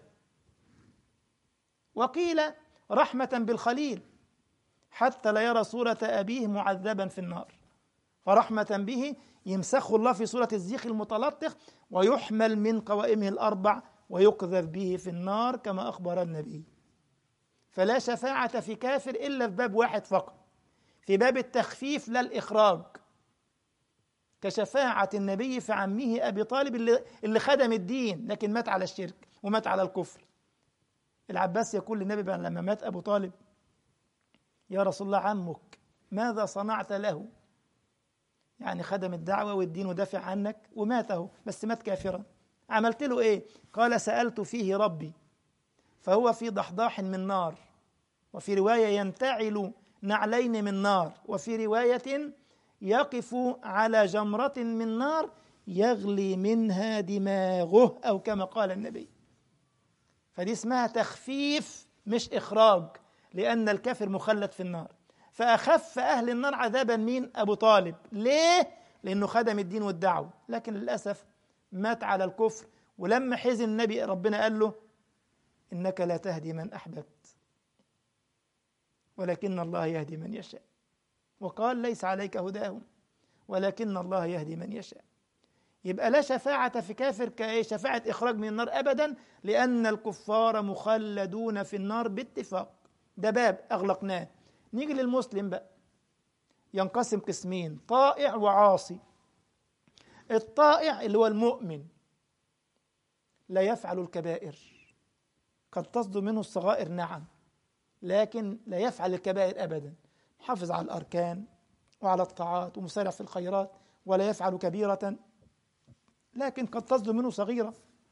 وقيل رحمة بالخليل حتى لا يرى صورة أبيه معذبا في النار فرحمة به يمسخه الله في صورة الزيخ المتلطخ ويحمل من قوائمه الأربع ويقذف به في النار كما أخبر النبي فلا شفاعة في كافر إلا في باب واحد فقط في باب التخفيف لا الإخراج كشفاعة النبي في عمه أبي طالب اللي, اللي خدم الدين لكن مات على الشرك ومات على الكفر العباس يقول للنبي لما مات أبو طالب يا رسول الله عمك ماذا صنعت له يعني خدم الدعوة والدين ودافع عنك وماته بس مات كافرا عملت له ايه قال سألت فيه ربي فهو في ضحضاح من نار وفي رواية ينتعل نعلين من نار وفي رواية يقف على جمرة من نار يغلي منها دماغه أو كما قال النبي فدي اسمها تخفيف مش إخراج لأن الكافر مخلد في النار فأخف أهل النار عذابا مين أبو طالب ليه لأنه خدم الدين والدعوة لكن للأسف مات على الكفر ولما حزن النبي ربنا قال له إنك لا تهدي من أحببت ولكن الله يهدي من يشاء وقال ليس عليك هداهم ولكن الله يهدي من يشاء يبقى لا شفاعة في كافر كشفاعة إخراج من النار أبدا لأن الكفار مخلدون في النار باتفاق ده باب أغلقناه نيجي للمسلم بقى ينقسم قسمين طائع وعاصي الطائع اللي هو المؤمن لا يفعل الكبائر قد تصدر منه الصغائر نعم لكن لا يفعل الكبائر أبدا حافظ على الأركان وعلى الطاعات ومسارع في الخيرات ولا يفعل كبيرة لكن قد تصدر منه صغيرة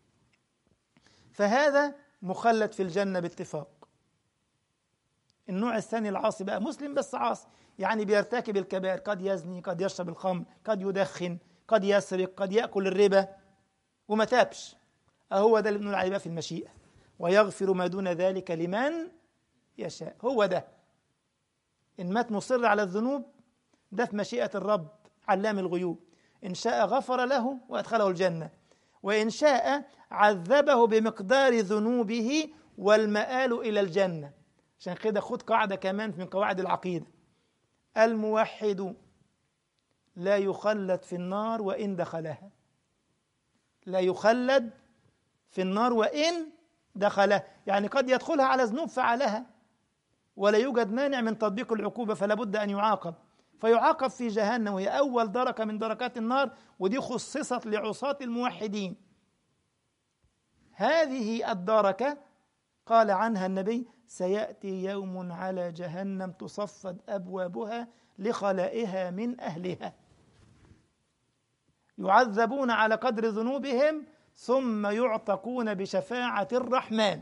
فهذا مخلد في الجنة باتفاق النوع الثاني العاصي بقى مسلم بس عاصي يعني بيرتكب الكبائر قد يزني قد يشرب الخمر قد يدخن قد يسرق قد يأكل الربا وما تابش أهو ده اللي بنقول عليه بقى في المشيئة ويغفر ما دون ذلك لمن يشاء هو ده إن مات مصر على الذنوب ده في مشيئة الرب علام الغيوب إن شاء غفر له وأدخله الجنة وإن شاء عذبه بمقدار ذنوبه والمآل إلى الجنة عشان كده خد قاعدة كمان من قواعد العقيدة الموحد لا يخلد في النار وإن دخلها لا يخلد في النار وإن دخلها يعني قد يدخلها على ذنوب فعلها ولا يوجد مانع من تطبيق العقوبة فلا بد أن يعاقب فيعاقب في جهنم وهي أول دركة من دركات النار ودي خصصت لعصاة الموحدين هذه الدركة قال عنها النبي سيأتي يوم على جهنم تصفد أبوابها لخلائها من أهلها يعذبون على قدر ذنوبهم ثم يعتقون بشفاعة الرحمن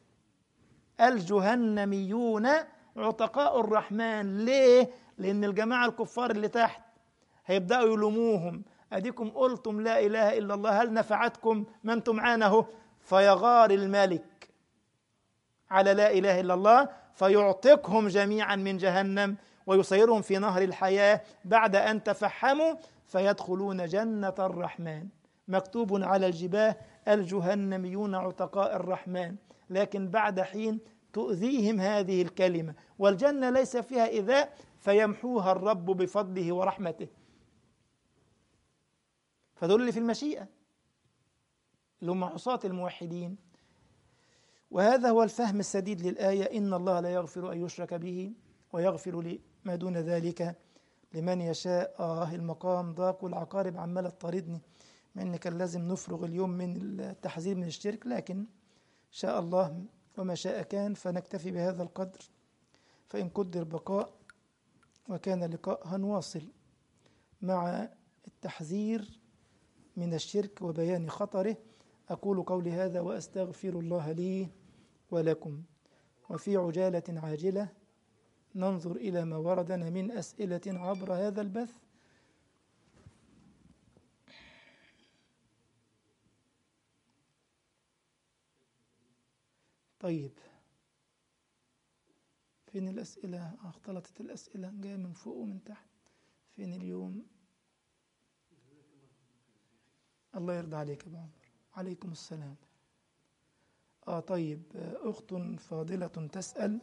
الجهنميون عتقاء الرحمن ليه؟ لأن الجماعة الكفار اللي تحت هيبدأوا يلوموهم أديكم قلتم لا إله إلا الله هل نفعتكم ما أنتم عانه فيغار الملك على لا إله إلا الله فيعتقهم جميعا من جهنم ويصيرهم في نهر الحياة بعد أن تفحموا فيدخلون جنة الرحمن مكتوب على الجباه الجهنميون عتقاء الرحمن لكن بعد حين تؤذيهم هذه الكلمة والجنة ليس فيها إذاء فيمحوها الرب بفضله ورحمته فدول اللي في المشيئة اللي هم عصاة الموحدين وهذا هو الفهم السديد للآية إن الله لا يغفر أن يشرك به ويغفر ما دون ذلك لمن يشاء آه المقام ضاق والعقارب عمالة تطاردني مع إن كان لازم نفرغ اليوم من التحذير من الشرك لكن شاء الله وما شاء كان فنكتفي بهذا القدر فإن قدر بقاء وكان لقاء هنواصل مع التحذير من الشرك وبيان خطره أقول قولي هذا وأستغفر الله لي ولكم وفي عجالة عاجلة ننظر إلى ما وردنا من أسئلة عبر هذا البث طيب فين الأسئلة اختلطت الأسئلة جاية من فوق ومن تحت فين اليوم الله يرضى عليك يا أبو عمر عليكم السلام آه طيب أخت فاضلة تسأل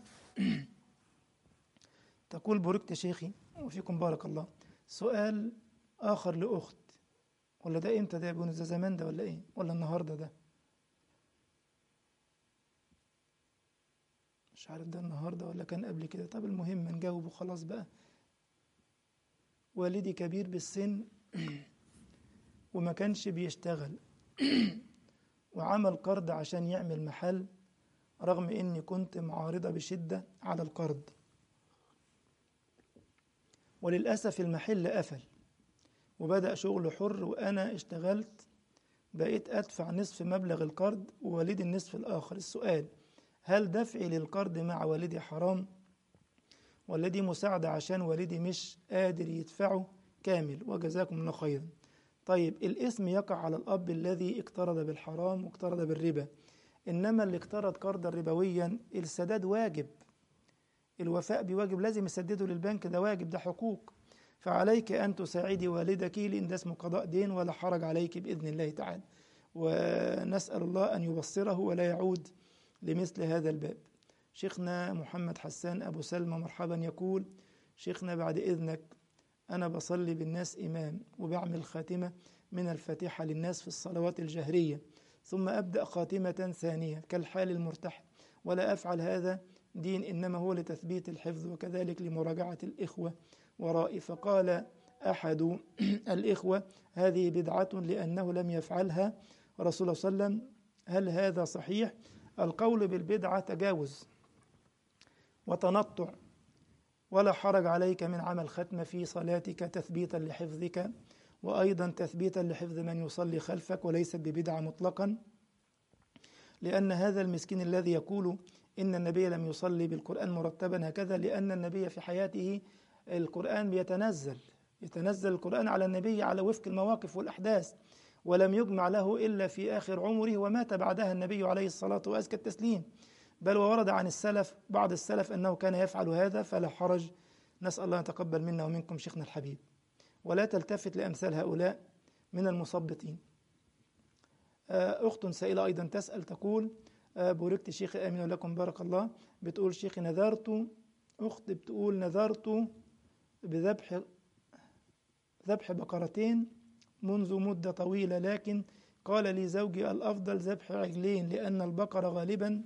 تقول بوركت شيخي وفيكم بارك الله سؤال آخر لأخت ولا ده إمتى ده يا ده زمان ده ولا إيه ولا النهاردة ده مش عارف ده النهاردة ولا كان قبل كده طب المهم نجاوب وخلاص بقى والدي كبير بالسن وما كانش بيشتغل وعمل قرض عشان يعمل محل رغم اني كنت معارضة بشدة على القرض وللأسف المحل قفل وبدأ شغل حر وأنا اشتغلت بقيت أدفع نصف مبلغ القرض ووالدي النصف الآخر السؤال هل دفعي للقرض مع والدي حرام والدي مساعدة عشان والدي مش قادر يدفعه كامل وجزاكم الله خيرا طيب الاسم يقع على الأب الذي اقترض بالحرام واقترض بالربا إنما اللي اقترض قرضا ربويا السداد واجب الوفاء بواجب لازم يسدده للبنك ده واجب ده حقوق فعليك أن تساعدي والدك لأن ده اسمه قضاء دين ولا حرج عليك بإذن الله تعالى ونسأل الله أن يبصره ولا يعود لمثل هذا الباب شيخنا محمد حسان أبو سلمى مرحبا يقول شيخنا بعد إذنك أنا بصلي بالناس إمام وبعمل خاتمة من الفاتحة للناس في الصلوات الجهرية ثم أبدأ خاتمة ثانية كالحال المرتحل ولا أفعل هذا دين إنما هو لتثبيت الحفظ وكذلك لمراجعة الإخوة ورائي فقال أحد الإخوة هذه بدعة لأنه لم يفعلها رسول الله صلى الله عليه وسلم هل هذا صحيح؟ القول بالبدعة تجاوز وتنطع ولا حرج عليك من عمل ختم في صلاتك تثبيتا لحفظك وأيضا تثبيتا لحفظ من يصلي خلفك وليست ببدعة مطلقا لأن هذا المسكين الذي يقول إن النبي لم يصلي بالقرآن مرتبا هكذا لأن النبي في حياته القرآن بيتنزل يتنزل القرآن على النبي على وفق المواقف والأحداث ولم يجمع له إلا في آخر عمره ومات بعدها النبي عليه الصلاة وأزكى التسليم بل وورد عن السلف بعض السلف أنه كان يفعل هذا فلا حرج نسأل الله يتقبل منا ومنكم شيخنا الحبيب ولا تلتفت لأمثال هؤلاء من المثبطين أخت سائلة أيضا تسأل تقول بوركت شيخي آمين ولكم بارك الله بتقول شيخي نذرت أخت بتقول نذرت بذبح ذبح بقرتين منذ مدة طويلة لكن قال لي زوجي الأفضل ذبح عجلين لأن البقرة غالبا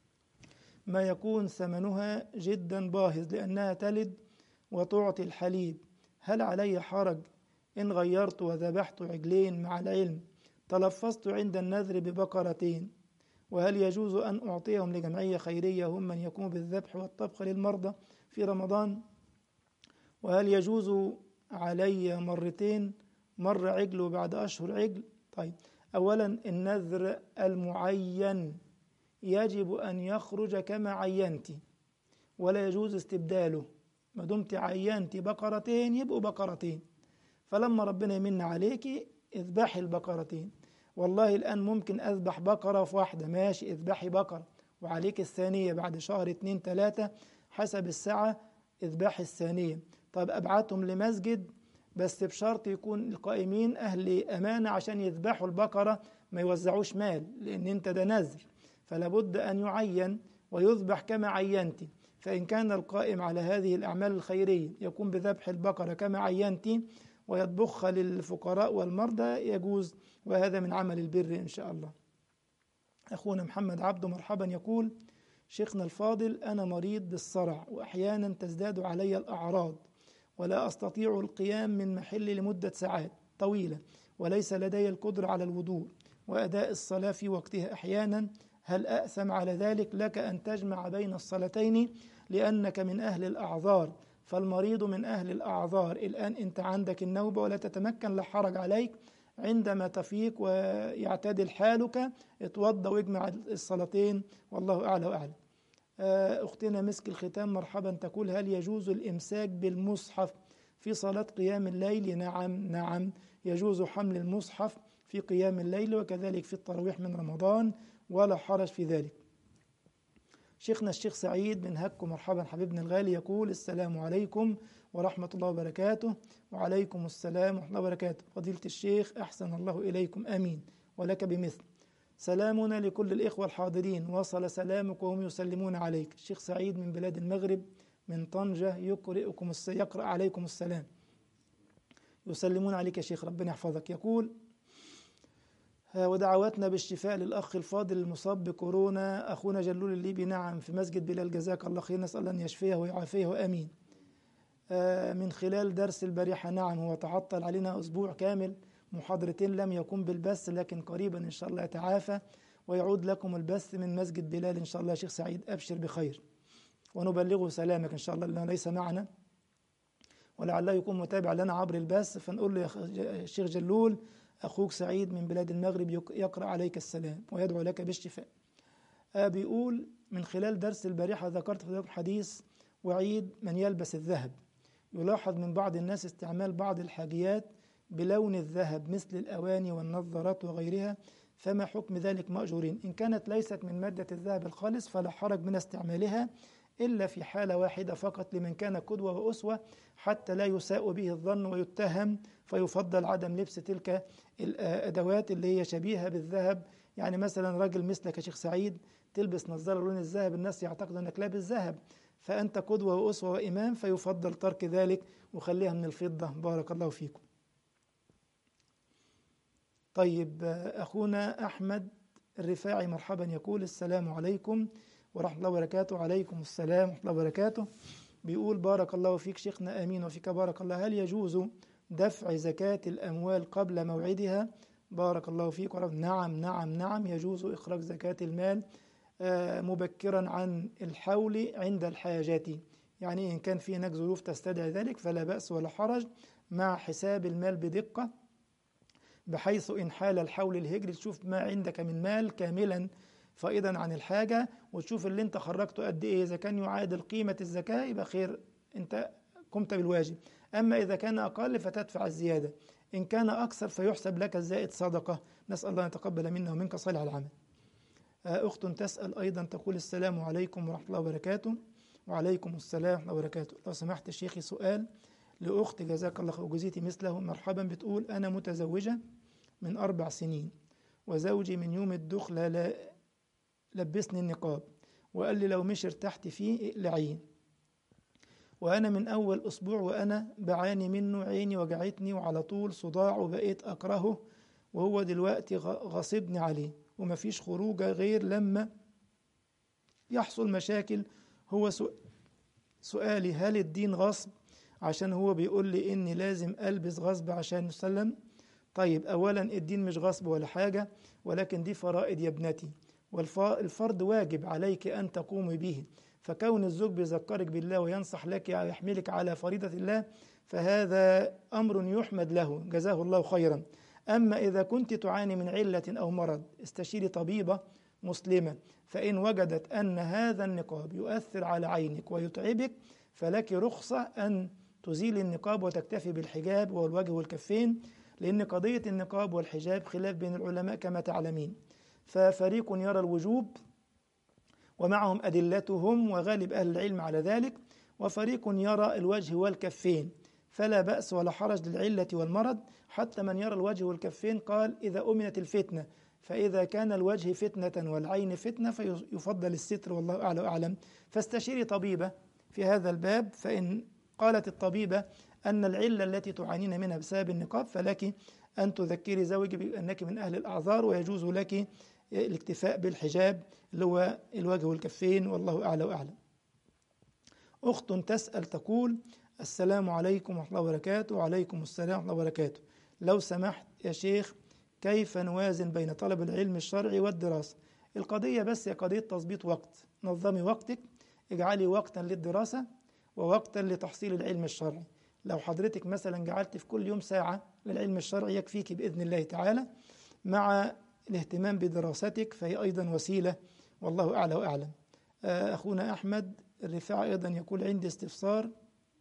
ما يكون ثمنها جدا باهظ لأنها تلد وتعطي الحليب هل علي حرج إن غيرت وذبحت عجلين مع العلم تلفظت عند النذر ببقرتين وهل يجوز أن أعطيهم لجمعية خيرية هم من يقوم بالذبح والطبخ للمرضى في رمضان وهل يجوز علي مرتين مرة عجل وبعد أشهر عجل طيب أولا النذر المعين يجب أن يخرج كما عينت ولا يجوز استبداله ما دمت عينت بقرتين يبقوا بقرتين فلما ربنا يمن عليك اذبحي البقرتين والله الآن ممكن أذبح بقرة في واحدة ماشي اذبحي بقرة وعليك الثانية بعد شهر اتنين تلاتة حسب الساعة اذبحي الثانية طب أبعتهم لمسجد بس بشرط يكون القائمين أهل أمانة عشان يذبحوا البقرة ما يوزعوش مال لأن أنت ده نذر فلا بد أن يعين ويذبح كما عينت فإن كان القائم على هذه الأعمال الخيرية يقوم بذبح البقرة كما عينت ويطبخها للفقراء والمرضى يجوز وهذا من عمل البر إن شاء الله أخونا محمد عبده مرحبا يقول شيخنا الفاضل أنا مريض بالصرع وأحيانا تزداد علي الأعراض ولا أستطيع القيام من محلي لمدة ساعات طويلة وليس لدي القدرة على الوضوء وأداء الصلاة في وقتها أحيانا هل أأثم على ذلك لك أن تجمع بين الصلاتين لأنك من أهل الأعذار فالمريض من أهل الأعذار الآن أنت عندك النوبة ولا تتمكن لا حرج عليك عندما تفيق ويعتدل حالك اتوضى واجمع الصلاتين والله أعلى وأعلم أختنا مسك الختام مرحبا تقول هل يجوز الإمساك بالمصحف في صلاة قيام الليل نعم نعم يجوز حمل المصحف في قيام الليل وكذلك في التراويح من رمضان ولا حرج في ذلك شيخنا الشيخ سعيد من هكو مرحبا حبيبنا الغالي يقول السلام عليكم ورحمة الله وبركاته وعليكم السلام ورحمة الله وبركاته فضيلة الشيخ أحسن الله إليكم أمين ولك بمثل سلامنا لكل الإخوة الحاضرين وصل سلامك وهم يسلمون عليك الشيخ سعيد من بلاد المغرب من طنجة يقرئكم يقرأ عليكم السلام يسلمون عليك يا شيخ ربنا يحفظك يقول ودعواتنا بالشفاء للأخ الفاضل المصاب بكورونا أخونا جلول الليبي نعم في مسجد بلال جزاك الله خير نسأل أن يشفيه ويعافيه أمين من خلال درس البارحة نعم هو تعطل علينا أسبوع كامل محاضرتين لم يكن بالبث لكن قريبا إن شاء الله يتعافى ويعود لكم البث من مسجد بلال إن شاء الله يا شيخ سعيد أبشر بخير ونبلغه سلامك إن شاء الله لأنه ليس معنا ولعله يكون متابع لنا عبر البث فنقول له يا شيخ جلول أخوك سعيد من بلاد المغرب يقرأ عليك السلام ويدعو لك بالشفاء بيقول من خلال درس البارحة ذكرت في الحديث وعيد من يلبس الذهب يلاحظ من بعض الناس استعمال بعض الحاجيات بلون الذهب مثل الأواني والنظارات وغيرها فما حكم ذلك مأجورين إن كانت ليست من مادة الذهب الخالص فلا حرج من استعمالها إلا في حالة واحدة فقط لمن كان قدوة وأسوة حتى لا يساء به الظن ويتهم فيفضل عدم لبس تلك الأدوات اللي هي شبيهة بالذهب يعني مثلا راجل مثلك يا شيخ سعيد تلبس نظارة لون الذهب الناس يعتقد أنك لابس ذهب فأنت قدوة وأسوة وإمام فيفضل ترك ذلك وخليها من الفضة بارك الله فيكم طيب أخونا أحمد الرفاعي مرحبا يقول السلام عليكم ورحمة الله وبركاته عليكم السلام ورحمة الله وبركاته بيقول بارك الله فيك شيخنا آمين وفيك بارك الله هل يجوز دفع زكاة الأموال قبل موعدها بارك الله فيك ورحمة نعم نعم نعم يجوز إخراج زكاة المال مبكرا عن الحول عند الحاجات يعني إن كان في هناك ظروف تستدعي ذلك فلا بأس ولا حرج مع حساب المال بدقة بحيث إن حال الحول الهجري تشوف ما عندك من مال كاملا فائضا عن الحاجة وتشوف اللي انت خرجته قد ايه إذا كان يعادل قيمة الزكاة يبقى خير انت قمت بالواجب أما إذا كان أقل فتدفع الزيادة إن كان أكثر فيحسب لك الزائد صدقة نسأل الله أن يتقبل منا ومنك صالح العمل أخت تسأل أيضا تقول السلام عليكم ورحمة الله وبركاته وعليكم السلام ورحمة الله وبركاته لو سمحت شيخي سؤال لأخت جزاك الله خير وجزيتي مثله مرحبا بتقول أنا متزوجة من أربع سنين وزوجي من يوم الدخلة لا لبسني النقاب وقال لي لو مش ارتحت فيه اقلعيه وأنا من أول أسبوع وأنا بعاني منه عيني وجعتني وعلى طول صداع وبقيت أكرهه وهو دلوقتي غصبني عليه ومفيش خروجة غير لما يحصل مشاكل هو سؤالي هل الدين غصب عشان هو بيقول لي إني لازم ألبس غصب عشان نسلم طيب أولا الدين مش غصب ولا حاجة ولكن دي فرائض يا ابنتي والفرض واجب عليك أن تقومي به فكون الزوج بيذكرك بالله وينصح لك ويحملك على فريضة الله فهذا أمر يحمد له جزاه الله خيرا أما إذا كنت تعاني من علة أو مرض استشيري طبيبة مسلمة فإن وجدت أن هذا النقاب يؤثر على عينك ويتعبك فلك رخصة أن تزيل النقاب وتكتفي بالحجاب والوجه والكفين لأن قضية النقاب والحجاب خلاف بين العلماء كما تعلمين ففريق يرى الوجوب ومعهم أدلتهم وغالب أهل العلم على ذلك وفريق يرى الوجه والكفين فلا بأس ولا حرج للعلة والمرض حتى من يرى الوجه والكفين قال إذا أمنت الفتنة فإذا كان الوجه فتنة والعين فتنة فيفضل الستر والله أعلى وأعلم فاستشيري طبيبة في هذا الباب فإن قالت الطبيبة أن العلة التي تعانين منها بسبب النقاب فلك أن تذكري زوجك بأنك من أهل الأعذار ويجوز لك الاكتفاء بالحجاب اللي هو الوجه والكفين والله أعلى وأعلم أخت تسأل تقول السلام عليكم ورحمة الله وبركاته وعليكم السلام ورحمة الله وبركاته لو سمحت يا شيخ كيف نوازن بين طلب العلم الشرعي والدراسة القضية بس هي قضية تظبيط وقت نظمي وقتك اجعلي وقتا للدراسة ووقتا لتحصيل العلم الشرعي لو حضرتك مثلا جعلت في كل يوم ساعة للعلم الشرعي يكفيك بإذن الله تعالى مع الاهتمام بدراستك فهي أيضا وسيلة والله أعلى وأعلم أخونا أحمد الرفاعي أيضا يقول عندي استفسار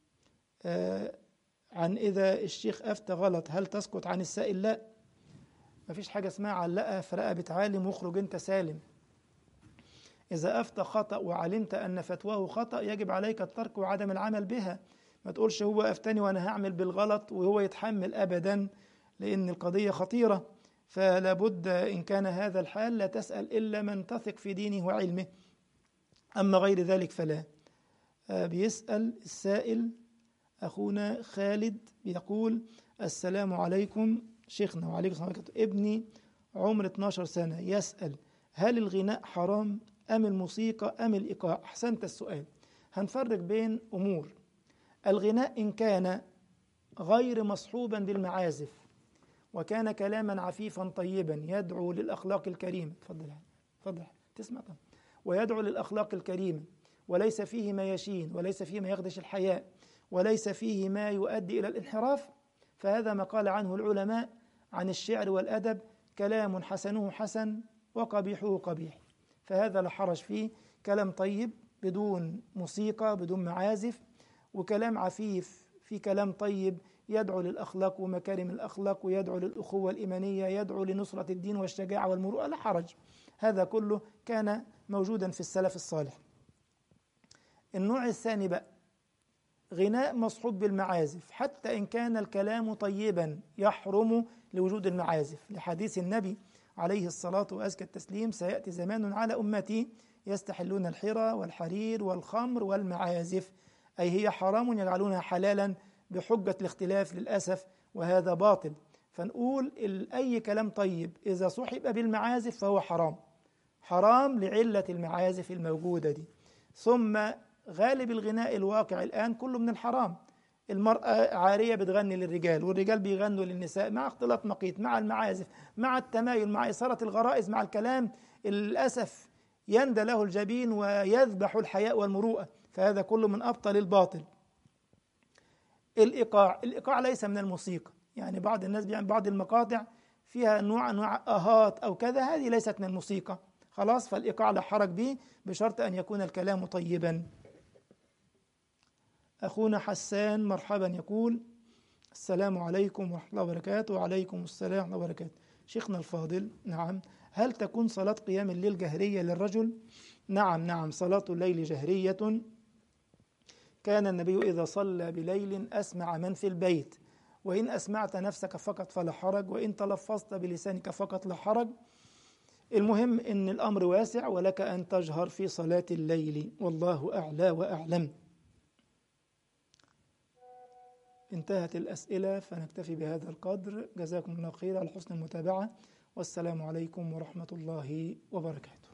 عن إذا الشيخ أفتى غلط هل تسقط عن السائل لا ما فيش حاجة اسمها علقها في رقبة عالم واخرج أنت سالم إذا أفتى خطأ وعلمت أن فتواه خطأ يجب عليك الترك وعدم العمل بها ما تقولش هو أفتني وأنا هعمل بالغلط وهو يتحمل أبدا لأن القضية خطيرة فلا بد إن كان هذا الحال لا تسأل إلا من تثق في دينه وعلمه أما غير ذلك فلا بيسأل السائل أخونا خالد يقول السلام عليكم شيخنا وعليكم السلام عليكم ابني عمر 12 سنة يسأل هل الغناء حرام أم الموسيقى أم الإيقاع أحسنت السؤال هنفرق بين أمور الغناء إن كان غير مصحوبا بالمعازف وكان كلاما عفيفا طيبا يدعو للأخلاق الكريمة تفضل تفضل تسمع طبعا ويدعو للأخلاق الكريمة وليس فيه ما يشين وليس فيه ما يخدش الحياء وليس فيه ما يؤدي إلى الانحراف فهذا ما قال عنه العلماء عن الشعر والأدب كلام حسنه حسن وقبيحه قبيح فهذا لا حرج فيه كلام طيب بدون موسيقى بدون معازف وكلام عفيف في كلام طيب يدعو للأخلاق ومكارم الأخلاق ويدعو للأخوة الإيمانية يدعو لنصرة الدين والشجاعة والمروءة لا حرج هذا كله كان موجودا في السلف الصالح النوع الثاني بقى غناء مصحوب بالمعازف حتى إن كان الكلام طيبا يحرم لوجود المعازف لحديث النبي عليه الصلاة وأزكى التسليم سيأتي زمان على أمتي يستحلون الحرى والحرير والخمر والمعازف أي هي حرام يجعلونها حلالا بحجة الاختلاف للأسف وهذا باطل فنقول أي كلام طيب إذا صحب بالمعازف فهو حرام حرام لعلة المعازف الموجودة دي ثم غالب الغناء الواقع الآن كله من الحرام المرأة عارية بتغني للرجال والرجال بيغنوا للنساء مع اختلاط مقيت مع المعازف مع التمايل مع إثارة الغرائز مع الكلام للأسف يندى له الجبين ويذبح الحياء والمروءة فهذا كله من أبطل الباطل الإيقاع الإيقاع ليس من الموسيقى يعني بعض الناس بيعمل بعض المقاطع فيها نوع أنواع أهات أو كذا هذه ليست من الموسيقى خلاص فالإيقاع لا حرج به بشرط أن يكون الكلام طيبا أخونا حسان مرحبا يقول السلام عليكم ورحمة الله وبركاته وعليكم السلام ورحمة الله وبركاته شيخنا الفاضل نعم هل تكون صلاة قيام الليل جهرية للرجل؟ نعم نعم صلاة الليل جهرية كان النبي إذا صلى بليل أسمع من في البيت وإن أسمعت نفسك فقط فلا حرج وإن تلفظت بلسانك فقط لا حرج المهم إن الأمر واسع ولك أن تجهر في صلاة الليل والله أعلى وأعلم انتهت الأسئلة فنكتفي بهذا القدر جزاكم الله خير على حسن المتابعة والسلام عليكم ورحمة الله وبركاته